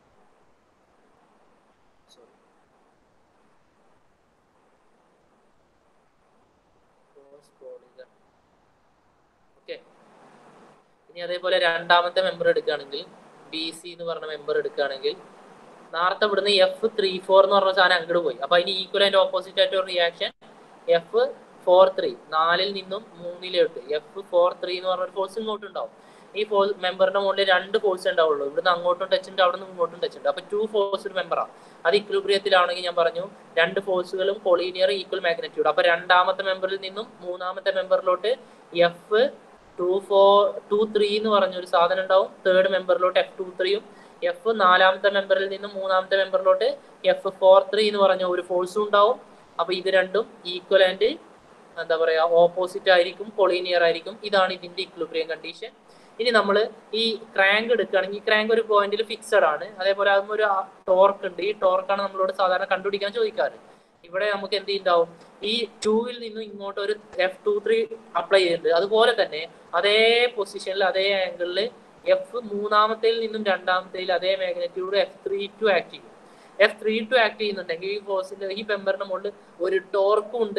force polygon okay ഇനി അതേപോലെ രണ്ടാമത്തെ മെമ്പർ എടുക്കുകയാണെങ്കിൽ ബി സി എന്ന് പറഞ്ഞ മെമ്പർ എടുക്കുകയാണെങ്കിൽ നേരത്തെ ഇവിടുന്ന് എഫ് ത്രീ ഫോർ എന്ന് പറഞ്ഞ സാധനം അങ്ങോട്ട് പോയി അപ്പൊ അതിന് ഈക്വൽ ആൻഡ് ഓപ്പോസിറ്റ് ആയിട്ട് ഒരു റിയാക്ഷൻ എഫ് ഫോർ ത്രീ നാലിൽ നിന്നും മൂന്നിലോട്ട് എഫ് ഫോർ ത്രീ എന്ന് പറഞ്ഞ ഒരു ഫോഴ്സ് ഇങ്ങോട്ട് ഉണ്ടാവും ഈ ഫോഴ്സ് മെമ്പറിന്റെ മുകളിൽ രണ്ട് ഫോഴ്സ് ഉണ്ടാവുള്ളൂ ഇവിടുന്ന് അങ്ങോട്ടും ടച്ച് ഉണ്ട് അവിടെ നിന്ന് ഇങ്ങോട്ടും ടച്ച് ഉണ്ട് അപ്പൊ ടു ഫോഴ്സ് ഒരു മെമ്പറാണ് അത് ഇക്വിലിബ്രിയത്തിലാണെങ്കിൽ ഞാൻ പറഞ്ഞു രണ്ട് ഫോഴ്സുകളും കൊളീനിയർ ഈക്വൽ മാഗ്നറ്റ്യൂഡ് അപ്പൊ രണ്ടാമത്തെ മെമ്പറിൽ നിന്നും മൂന്നാമത്തെ മെമ്പറിലോട്ട് F two four two three എന്ന് പറഞ്ഞ ഒരു സാധനം ഉണ്ടാവും തേർഡ് മെമ്പറിലോട്ട് എഫ് ടു ത്രീയും എഫ് നാലാമത്തെ മെമ്പറിൽ നിന്നും മൂന്നാമത്തെ മെമ്പറിലോട്ട് എഫ് ഫോർ ത്രീ എന്ന് പറഞ്ഞ ഒരു ഫോഴ്സും ഉണ്ടാവും അപ്പൊ ഇത് രണ്ടും ഈക്വൽ ആൻഡ് എന്താ പറയാ ഓപ്പോസിറ്റ് ആയിരിക്കും കൊളീനിയർ ആയിരിക്കും ഇതാണ് ഇതിന്റെ ഇക്വിലിബ്രിയം കണ്ടീഷൻ ഇനി നമ്മൾ ഈ ക്രാങ്ക് എടുക്കുകയാണെങ്കിൽ ക്രാങ്ക് ഒരു പോയിന്റിൽ ഫിക്സഡ് ആണ് അതേപോലെ അതും ഒരു ടോർക്ക് ഉണ്ട് ഈ ടോർക്കാണ് നമ്മളോട് സാധാരണ കണ്ടുപിടിക്കാൻ ചോദിക്കാറ് ഇവിടെ നമുക്ക് എന്ത് ഉണ്ടാവും ഈ ടൂവിൽ നിന്നും ഇങ്ങോട്ട് ഒരു എഫ് ടു ത്രീ അപ്ലൈ ചെയ്തിട്ടുണ്ട് അതുപോലെ തന്നെ അതേ പൊസിഷനിൽ അതേ ആംഗിളിൽ എഫ് മൂന്നാമത്തേൽ നിന്നും രണ്ടാമത്തേൽ അതേ magnitude F three two act ചെയ്യും എഫ് ത്രീ ടു ആക്ട് ചെയ്യുന്നുണ്ടെങ്കിൽ ഈ ഫോഴ്സിന്റെ ഈ പെമ്പറിന്റെ മുകളിൽ ഒരു ടോർക്കും ഉണ്ട്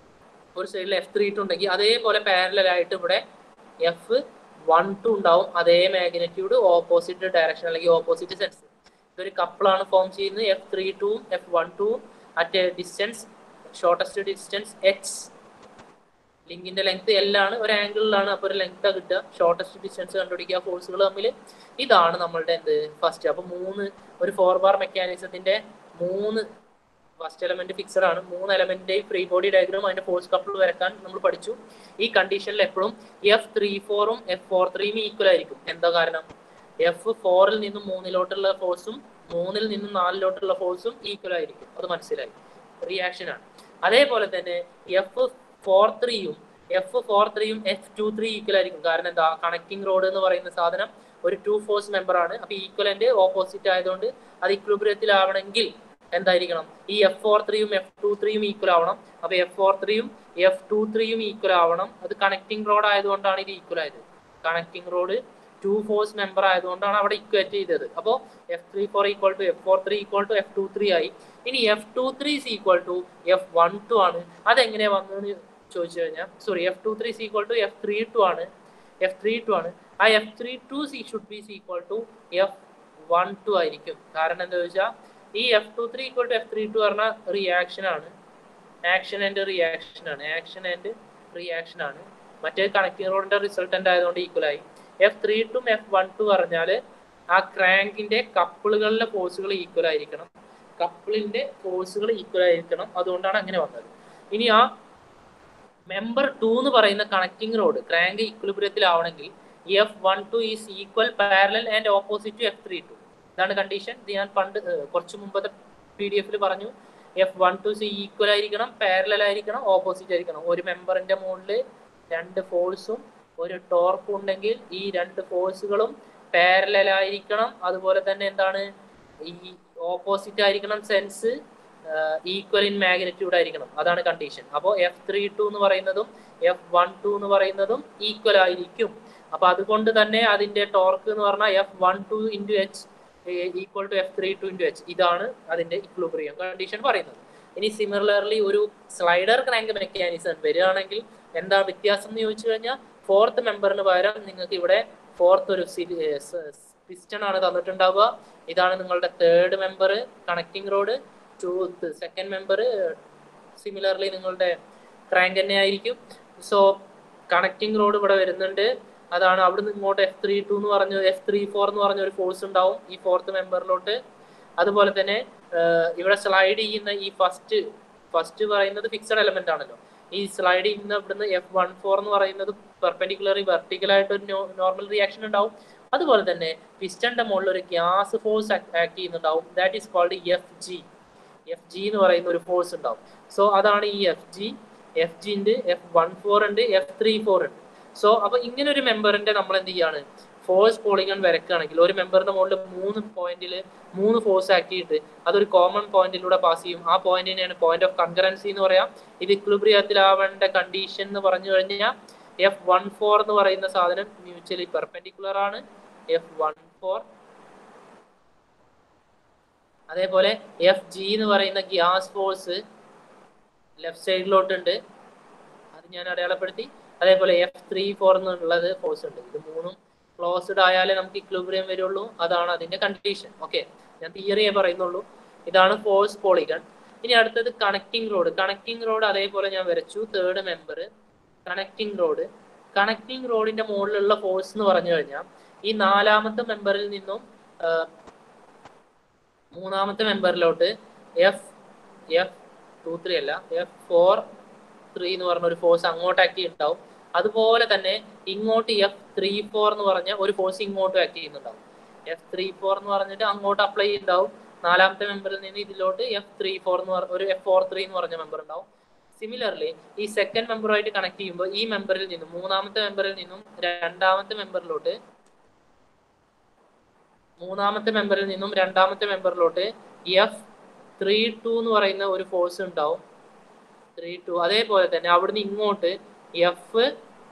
ഒരു സൈഡിൽ എഫ് ത്രീ ടു ഉണ്ടെങ്കിൽ അതേപോലെ പാരലൽ ആയിട്ട് ഇവിടെ എഫ് വൺ ടു ഉണ്ടാവും അതേ മാഗ്നറ്റ്യൂഡ് ഓപ്പോസിറ്റ് ഡയറക്ഷൻ അല്ലെങ്കിൽ ഓപ്പോസിറ്റ് സെൻസ് ഇതൊരു കപ്പിളാണ് ഫോം ചെയ്യുന്നത് എഫ് ത്രീ ടൂവും എഫ് വൺ ടൂവും at a distance shortest distance X ലിങ്കിന്റെ ലെങ്ത് എൽ ആണ് ഒരു ആംഗിളിലാണ് അപ്പോൾ ഒരു ലെങ്ത് കിട്ടുക ഷോർട്ടസ്റ്റ് ഡിസ്റ്റൻസ് കണ്ടുപിടിക്കുക ഫോഴ്സുകൾ തമ്മിൽ ഇതാണ് നമ്മളുടെ എന്ത് ഫസ്റ്റ് അപ്പൊ മൂന്ന് ഒരു ഫോർ ബാർ മെക്കാനിസത്തിന്റെ മൂന്ന് ഫസ്റ്റ് എലമെന്റ് ഫിക്സഡ് ആണ് മൂന്ന് എലമെന്റിന്റെ ഫ്രീ ബോഡി ഡയഗ്രാം അതിന്റെ ഫോഴ്സ് കപ്പിൾ വരക്കാൻ നമ്മൾ പഠിച്ചു ഈ കണ്ടീഷനിൽ എപ്പോഴും എഫ് ത്രീ ഫോറും എഫ് ഫോർ ത്രീയും ഈക്വൽ ആയിരിക്കും എന്താ കാരണം എഫ് ഫോറിൽ നിന്നും മൂന്നിലോട്ടുള്ള ഫോഴ്സും മൂന്നിൽ നിന്നും നാലിലോട്ടുള്ള ഫോഴ്സും ഈക്വൽ ആയിരിക്കും അത് മനസ്സിലായി റിയാക്ഷൻ ആണ് അതേപോലെ തന്നെ എഫ് ഫോർ ത്രീയും എഫ് ഫോർ ത്രീയും എഫ് ടു ത്രീ ഈക്വൽ ആയിരിക്കും കാരണം എന്താ കണക്റ്റിംഗ് റോഡ് എന്ന് പറയുന്ന സാധനം ഒരു ടു ഫോഴ്സ് മെമ്പർ ആണ് അപ്പൊ ഈക്വലന്റ് ഓപ്പോസിറ്റ് ആയതുകൊണ്ട് അത് ഇക്വിലിബ്രിയത്തിലാവണമെങ്കിൽ എന്തായിരിക്കണം ഈ എഫ് ഫോർ ത്രീയും എഫ് ടു ത്രീയും ഈക്വൽ ആവണം അപ്പൊ എഫ് ഫോർ ത്രീയും എഫ് ടു ത്രീയും ഈക്വൽ ആവണം അത് കണക്റ്റിംഗ് റോഡ് ആയതുകൊണ്ടാണ് ഇത് ഈക്വൽ ആയത് connecting rod two force member ആയതുകൊണ്ടാണ് അവിടെ ഇക്വേറ്റ് ചെയ്തത് അപ്പോൾ F three four equal to F four three equal to F two three ആയി ഇനി F two three is equal to F one two ആണ് അതെങ്ങനെയാ വന്നതെന്ന് ചോദിച്ചു കഴിഞ്ഞാൽ sorry F two three equal to F three two ആണ് F three two ആണ് ആ F three two C should be equal to F one two ആയിരിക്കും കാരണം എന്താ ചോദിച്ചാൽ ഈ F two three equal to F three two പറഞ്ഞ reaction ആണ് ആക്ഷൻ ആൻഡ് റിയാക്ഷൻ ആണ് ആക്ഷൻ ആൻഡ് റിയാക്ഷൻ ആണ് മറ്റേ കണക്റ്റിംഗ് റോഡിന്റെ റിസൾട്ടന്റ് ആയതുകൊണ്ട് ഈക്വൽ ആയി എഫ് ത്രീ ടും എഫ് വൺ ടു പറഞ്ഞാൽ ആ ക്രാങ്കിന്റെ കപ്പിളുകളിലെ ഫോഴ്സുകൾ ഈക്വൽ ആയിരിക്കണം കപ്പിളിന്റെ ഫോഴ്സുകൾ ഈക്വൽ ആയിരിക്കണം അതുകൊണ്ടാണ് അങ്ങനെ വന്നത് ഇനി ആ മെമ്പർ ടു എന്ന് പറയുന്ന കണക്റ്റിംഗ് റോഡ് ക്രാങ്ക് ഇക്വിലിബ്രിയത്തിലാവണമെങ്കിൽ F one two is equal parallel and opposite to F three two ഇതാണ് കണ്ടീഷൻ ഇത് ഞാൻ പണ്ട് ഏഹ്, കുറച്ച് മുമ്പത്തെ പി ഡി എഫിൽ പറഞ്ഞു F one two C equal ആയിരിക്കണം പാരലൽ ആയിരിക്കണം ഓപ്പോസിറ്റ് ആയിരിക്കണം ഒരു മെമ്പറിന്റെ മുകളിൽ രണ്ട് ഫോഴ്സും ഒരു ടോർക്കും ഉണ്ടെങ്കിൽ ഈ രണ്ട് ഫോഴ്സുകളും പാരലൽ ആയിരിക്കണം അതുപോലെ തന്നെ എന്താണ് ഈ ഓപ്പോസിറ്റ് ആയിരിക്കണം സെൻസ് ഈക്വൽ ഇൻ മാഗ്നിറ്റ്യൂഡ് ആയിരിക്കണം അതാണ് കണ്ടീഷൻ അപ്പോൾ എഫ് ത്രീ ടു എന്ന് പറയുന്നതും എഫ് വൺ ടു എന്ന് പറയുന്നതും ഈക്വൽ ആയിരിക്കും അപ്പൊ അതുകൊണ്ട് തന്നെ അതിന്റെ ടോർക്ക് എന്ന് പറഞ്ഞാൽ F one two into H equal to F three two into H ഇതാണ് അതിന്റെ ഇക്വിലിബ്രിയം കണ്ടീഷൻ പറയുന്നത് ഇനി സിമിലർലി ഒരു സ്ലൈഡർ ക്രാങ്ക് മെക്കാനിസം വരികയാണെങ്കിൽ എന്താ വ്യത്യാസം എന്ന് ചോദിച്ചു കഴിഞ്ഞാൽ ഫോർത്ത് മെമ്പറിന് പകരം നിങ്ങൾക്ക് ഇവിടെ ഫോർത്ത് ഒരു പിസ്റ്റൺ ആണ് തന്നിട്ടുണ്ടാവുക ഇതാണ് നിങ്ങളുടെ തേർഡ് മെമ്പർ കണക്റ്റിംഗ് റോഡ് ടൂത്ത് സെക്കൻഡ് മെമ്പർ സിമിലർലി നിങ്ങളുടെ ക്രാങ്ക് തന്നെ ആയിരിക്കും സോ കണക്റ്റിംഗ് റോഡ് ഇവിടെ വരുന്നുണ്ട് അതാണ് അവിടുന്ന് ഇങ്ങോട്ട് എഫ് ത്രീ ടു എന്ന് പറഞ്ഞ എഫ് ത്രീ ഫോർ എന്ന് പറഞ്ഞ ഒരു ഫോഴ്സ് ഉണ്ടാവും ഈ ഫോർത്ത് മെമ്പറിലോട്ട് അതുപോലെ തന്നെ ആഹ് ഇവിടെ സ്ലൈഡ് ചെയ്യുന്ന ഈ ഫസ്റ്റ് ഫസ്റ്റ് പറയുന്നത് ഫിക്സഡ് എലമെന്റ് ആണല്ലോ ഈ സ്ലൈഡ് ചെയ്യുന്ന ഇവിടുന്ന് എഫ് വൺ ഫോർ എന്ന് പറയുന്നത് പെർപെൻഡിക്കുലറി വെർട്ടിക്കൽ ആയിട്ട് ഒരു നോർമൽ റിയാക്ഷൻ ഉണ്ടാവും അതുപോലെ തന്നെ പിസ്റ്റന്റെ മുകളിൽ ഒരു ഗ്യാസ് ഫോഴ്സ് ആക്ട് ചെയ്യുന്നുണ്ടാവും that is called F G F G എന്ന് പറയുന്ന ഒരു ഫോഴ്സ് ഉണ്ടാവും സോ അതാണ് ഈ എഫ് ജി എഫ് ജി ഉണ്ട് എഫ് വൺ ഫോർ ഉണ്ട് എഫ് ത്രീ ഫോർ ഉണ്ട് സോ അപ്പൊ ഇങ്ങനെ ഒരു മെമ്പറിന്റെ നമ്മൾ എന്ത് ചെയ്യാണ് ഫോഴ്സ് പോളിഗൺ വരക്കുകയാണെങ്കിൽ ഒരു മെമ്പറിന്റെ മുകളിൽ മൂന്ന് പോയിന്റിൽ മൂന്ന് ഫോഴ്സ് ആക്കിയിട്ട് അതൊരു കോമൺ പോയിന്റിലൂടെ പാസ് ചെയ്യും ആ പോയിന്റിനെയാണ് പോയിന്റ് ഓഫ് കൺകറൻസി എന്ന് പറയാം ഇത് ഇക്വിലിബ്രിയത്തിലാവേണ്ട കണ്ടീഷൻ എന്ന് പറഞ്ഞു കഴിഞ്ഞാൽ എഫ് വൺ ഫോർ എന്ന് പറയുന്ന സാധനം മ്യൂച്വലി പെർപെൻഡിക്കുലർ ആണ് എഫ് വൺ ഫോർ അതേപോലെ എഫ് ജി എന്ന് പറയുന്ന ഗ്യാസ് ഫോഴ്സ് ലെഫ്റ്റ് സൈഡിലോട്ടുണ്ട് അത് ഞാൻ അടയാളപ്പെടുത്തി അതേപോലെ എഫ് ത്രീ ഫോർ എന്നുള്ളത് ഫോഴ്സ് ഉണ്ട് ഇത് മൂന്നും ക്ലോസ്ഡ് ആയാലേ നമുക്ക് ഇക്വിലിബ്രിയം വരുള്ളൂ അതാണ് അതിന്റെ കണ്ടീഷൻ ഓക്കെ ഞാൻ തിയറിയെ പറയുന്നുള്ളൂ ഇതാണ് ഫോഴ്സ് പോളിഗൺ ഇനി അടുത്തത് കണക്റ്റിംഗ് റോഡ് കണക്റ്റിംഗ് റോഡ് അതേപോലെ ഞാൻ വരച്ചു third member connecting rod connecting റോഡിന്റെ മുകളിലുള്ള ഫോഴ്സ് എന്ന് പറഞ്ഞു കഴിഞ്ഞാൽ ഈ നാലാമത്തെ മെമ്പറിൽ നിന്നും ആ, മൂന്നാമത്തെ മെമ്പറിലോട്ട് എഫ് എഫ് ടു ത്രീ അല്ല എഫ് ഫോർ ത്രീ എന്ന് പറഞ്ഞ ഒരു ഫോഴ്സ് അങ്ങോട്ട് ആക്ട് ചെയ്യുന്നുണ്ടാവും അതുപോലെ തന്നെ ഇങ്ങോട്ട് എഫ് ത്രീ ഫോർ എന്ന് പറഞ്ഞ ഒരു ഫോഴ്സ് ഇങ്ങോട്ടും ആക്ട് ചെയ്യുന്നുണ്ടാവും എഫ് ത്രീ ഫോർ എന്ന് പറഞ്ഞിട്ട് അങ്ങോട്ട് അപ്ലൈ ചെയ്യുന്നുണ്ടാവും നാലാമത്തെ മെമ്പറിൽ നിന്ന് ഇതിലോട്ട് എഫ് ത്രീ ഫോർ എന്ന് പറഞ്ഞ ഒരു എഫ് ഫോർ ത്രീ എന്ന് പറഞ്ഞ മെമ്പർ ഉണ്ടാവും സിമിലർലി ഈ സെക്കൻഡ് മെമ്പറുമായിട്ട് കണക്ട് ചെയ്യുമ്പോൾ ഈ മെമ്പറിൽ നിന്നും മൂന്നാമത്തെ മെമ്പറിൽ നിന്നും രണ്ടാമത്തെ മെമ്പറിലോട്ട് മൂന്നാമത്തെ മെമ്പറിൽ നിന്നും രണ്ടാമത്തെ മെമ്പറിലോട്ട് എഫ് ത്രീ ടു എന്ന് പറയുന്ന ഒരു ഫോഴ്സ് ഉണ്ടാവും ത്രീ ടു അതേപോലെ തന്നെ അവിടുന്ന് ഇങ്ങോട്ട് എഫ്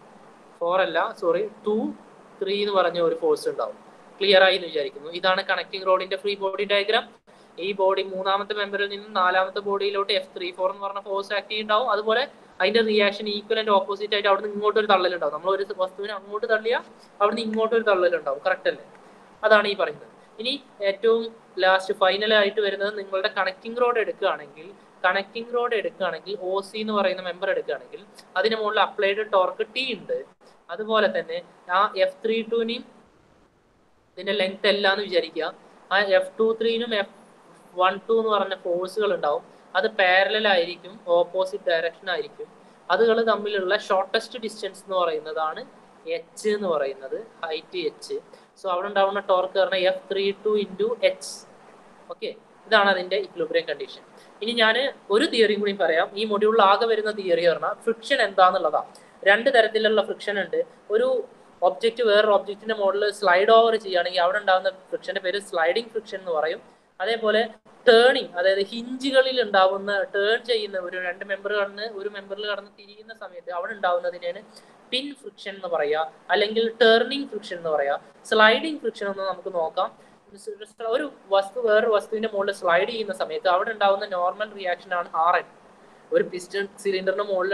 ഫോർ അല്ല സോറി ടു ത്രീ എന്ന് പറഞ്ഞ ഒരു ഫോഴ്സ് ഉണ്ടാവും ക്ലിയർ ആയി എന്ന് വിചാരിക്കുന്നു ഇതാണ് കണക്റ്റിംഗ് റോഡിന്റെ ഫ്രീ ബോഡി ഡയഗ്രാം ഈ ബോഡി മൂന്നാമത്തെ മെമ്പറിൽ നിന്നും നാലാമത്തെ ബോഡിയിലോട്ട് എഫ് ത്രീ ഫോർ എന്ന് പറഞ്ഞ ഫോഴ്സ് ആക്ട് ചെയ്യുന്നുണ്ടാവും അതുപോലെ അതിന്റെ റിയാക്ഷൻ ഈക്വൽ ആൻഡ് ഓപ്പോസിറ്റ് ആയിട്ട് അവിടുന്ന് ഇങ്ങോട്ട് ഒരു തള്ളലുണ്ടാവും നമ്മൾ ഒരു വസ്തുവിനെ അങ്ങോട്ട് തള്ളിയാൽ അവിടുന്ന് ഇങ്ങോട്ട് ഒരു തള്ളലുണ്ടാവും കറക്റ്റ് അല്ലേ അതാണ് ഈ പറയുന്നത് ഇനി ഏറ്റവും ലാസ്റ്റ് ഫൈനൽ ആയിട്ട് വരുന്നത് നിങ്ങളുടെ കണക്റ്റിംഗ് റോഡ് എടുക്കുകയാണെങ്കിൽ കണക്റ്റിംഗ് റോഡ് എടുക്കുകയാണെങ്കിൽ ഒ സി എന്ന് പറയുന്ന മെമ്പർ എടുക്കുകയാണെങ്കിൽ അതിന് മുകളിൽ അപ്ലൈഡ് ടോർക്ക് ടി ഉണ്ട് അതുപോലെ തന്നെ ആ എഫ് ത്രീ ടുവിനെയും ഇതിന്റെ ലെങ്ത് അല്ല എന്ന് വിചാരിക്കുക ആ എഫ് ടു ത്രീനും എഫ് വൺ ടു എന്ന് പറഞ്ഞ ഫോഴ്സുകൾ ഉണ്ടാവും അത് പാരലൽ ആയിരിക്കും ഓപ്പോസിറ്റ് ഡയറക്ഷൻ ആയിരിക്കും അതുകൾ തമ്മിലുള്ള ഷോർട്ടസ്റ്റ് ഡിസ്റ്റൻസ് എന്ന് പറയുന്നതാണ് എച്ച് എന്ന് പറയുന്നത് ഹൈറ്റ് എച്ച് സോ അവിടെ ഉണ്ടാവുന്ന ടോർക്ക് പറഞ്ഞാൽ F three two into H okay ഇതാണ് അതിന്റെ ഇക്വിലിബ്രിയം കണ്ടീഷൻ ഇനി ഞാൻ ഒരു തിയറിയും കൂടി പറയാം ഈ മൊഡ്യൂളിൽ ആകെ വരുന്ന തിയറി പറഞ്ഞാൽ ഫ്രിക്ഷൻ എന്താന്നുള്ളതാണ് രണ്ട് തരത്തിലുള്ള ഫ്രിക്ഷൻ ഉണ്ട് ഒരു ഒബ്ജക്റ്റ് വേറൊരു ഒബ്ജക്റ്റിന്റെ മുകളിൽ സ്ലൈഡ് ഓവർ ചെയ്യുകയാണെങ്കിൽ അവിടെ ഉണ്ടാകുന്ന ഫ്രിക്ഷന്റെ പേര് സ്ലൈഡിംഗ് ഫ്രിക്ഷൻ എന്ന് പറയും അതേപോലെ ടേണിങ് അതായത് ഹിഞ്ചുകളിൽ ഉണ്ടാവുന്ന ടേൺ ചെയ്യുന്ന ഒരു രണ്ട് മെമ്പർ കടന്ന് ഒരു മെമ്പറിൽ കടന്ന് തിരിയുന്ന സമയത്ത് അവിടെ ഉണ്ടാവുന്നതിനാണ് പിൻ ഫ്രിക്ഷൻ എന്ന് പറയുക അല്ലെങ്കിൽ ടേർണിംഗ് ഫ്രിക്ഷൻ എന്ന് പറയുക സ്ലൈഡിംഗ് ഫ്രിക്ഷൻ എന്ന് നമുക്ക് നോക്കാം ഒരു വസ്തു വേറൊരു വസ്തുവിന്റെ മുകളിൽ സ്ലൈഡ് ചെയ്യുന്ന സമയത്ത് അവിടെ ഉണ്ടാവുന്ന നോർമൽ റിയാക്ഷൻ ആണ് ആർ എൻ ഒരു പിസ്റ്റൺ സിലിണ്ടറിന്റെ മുകളിൽ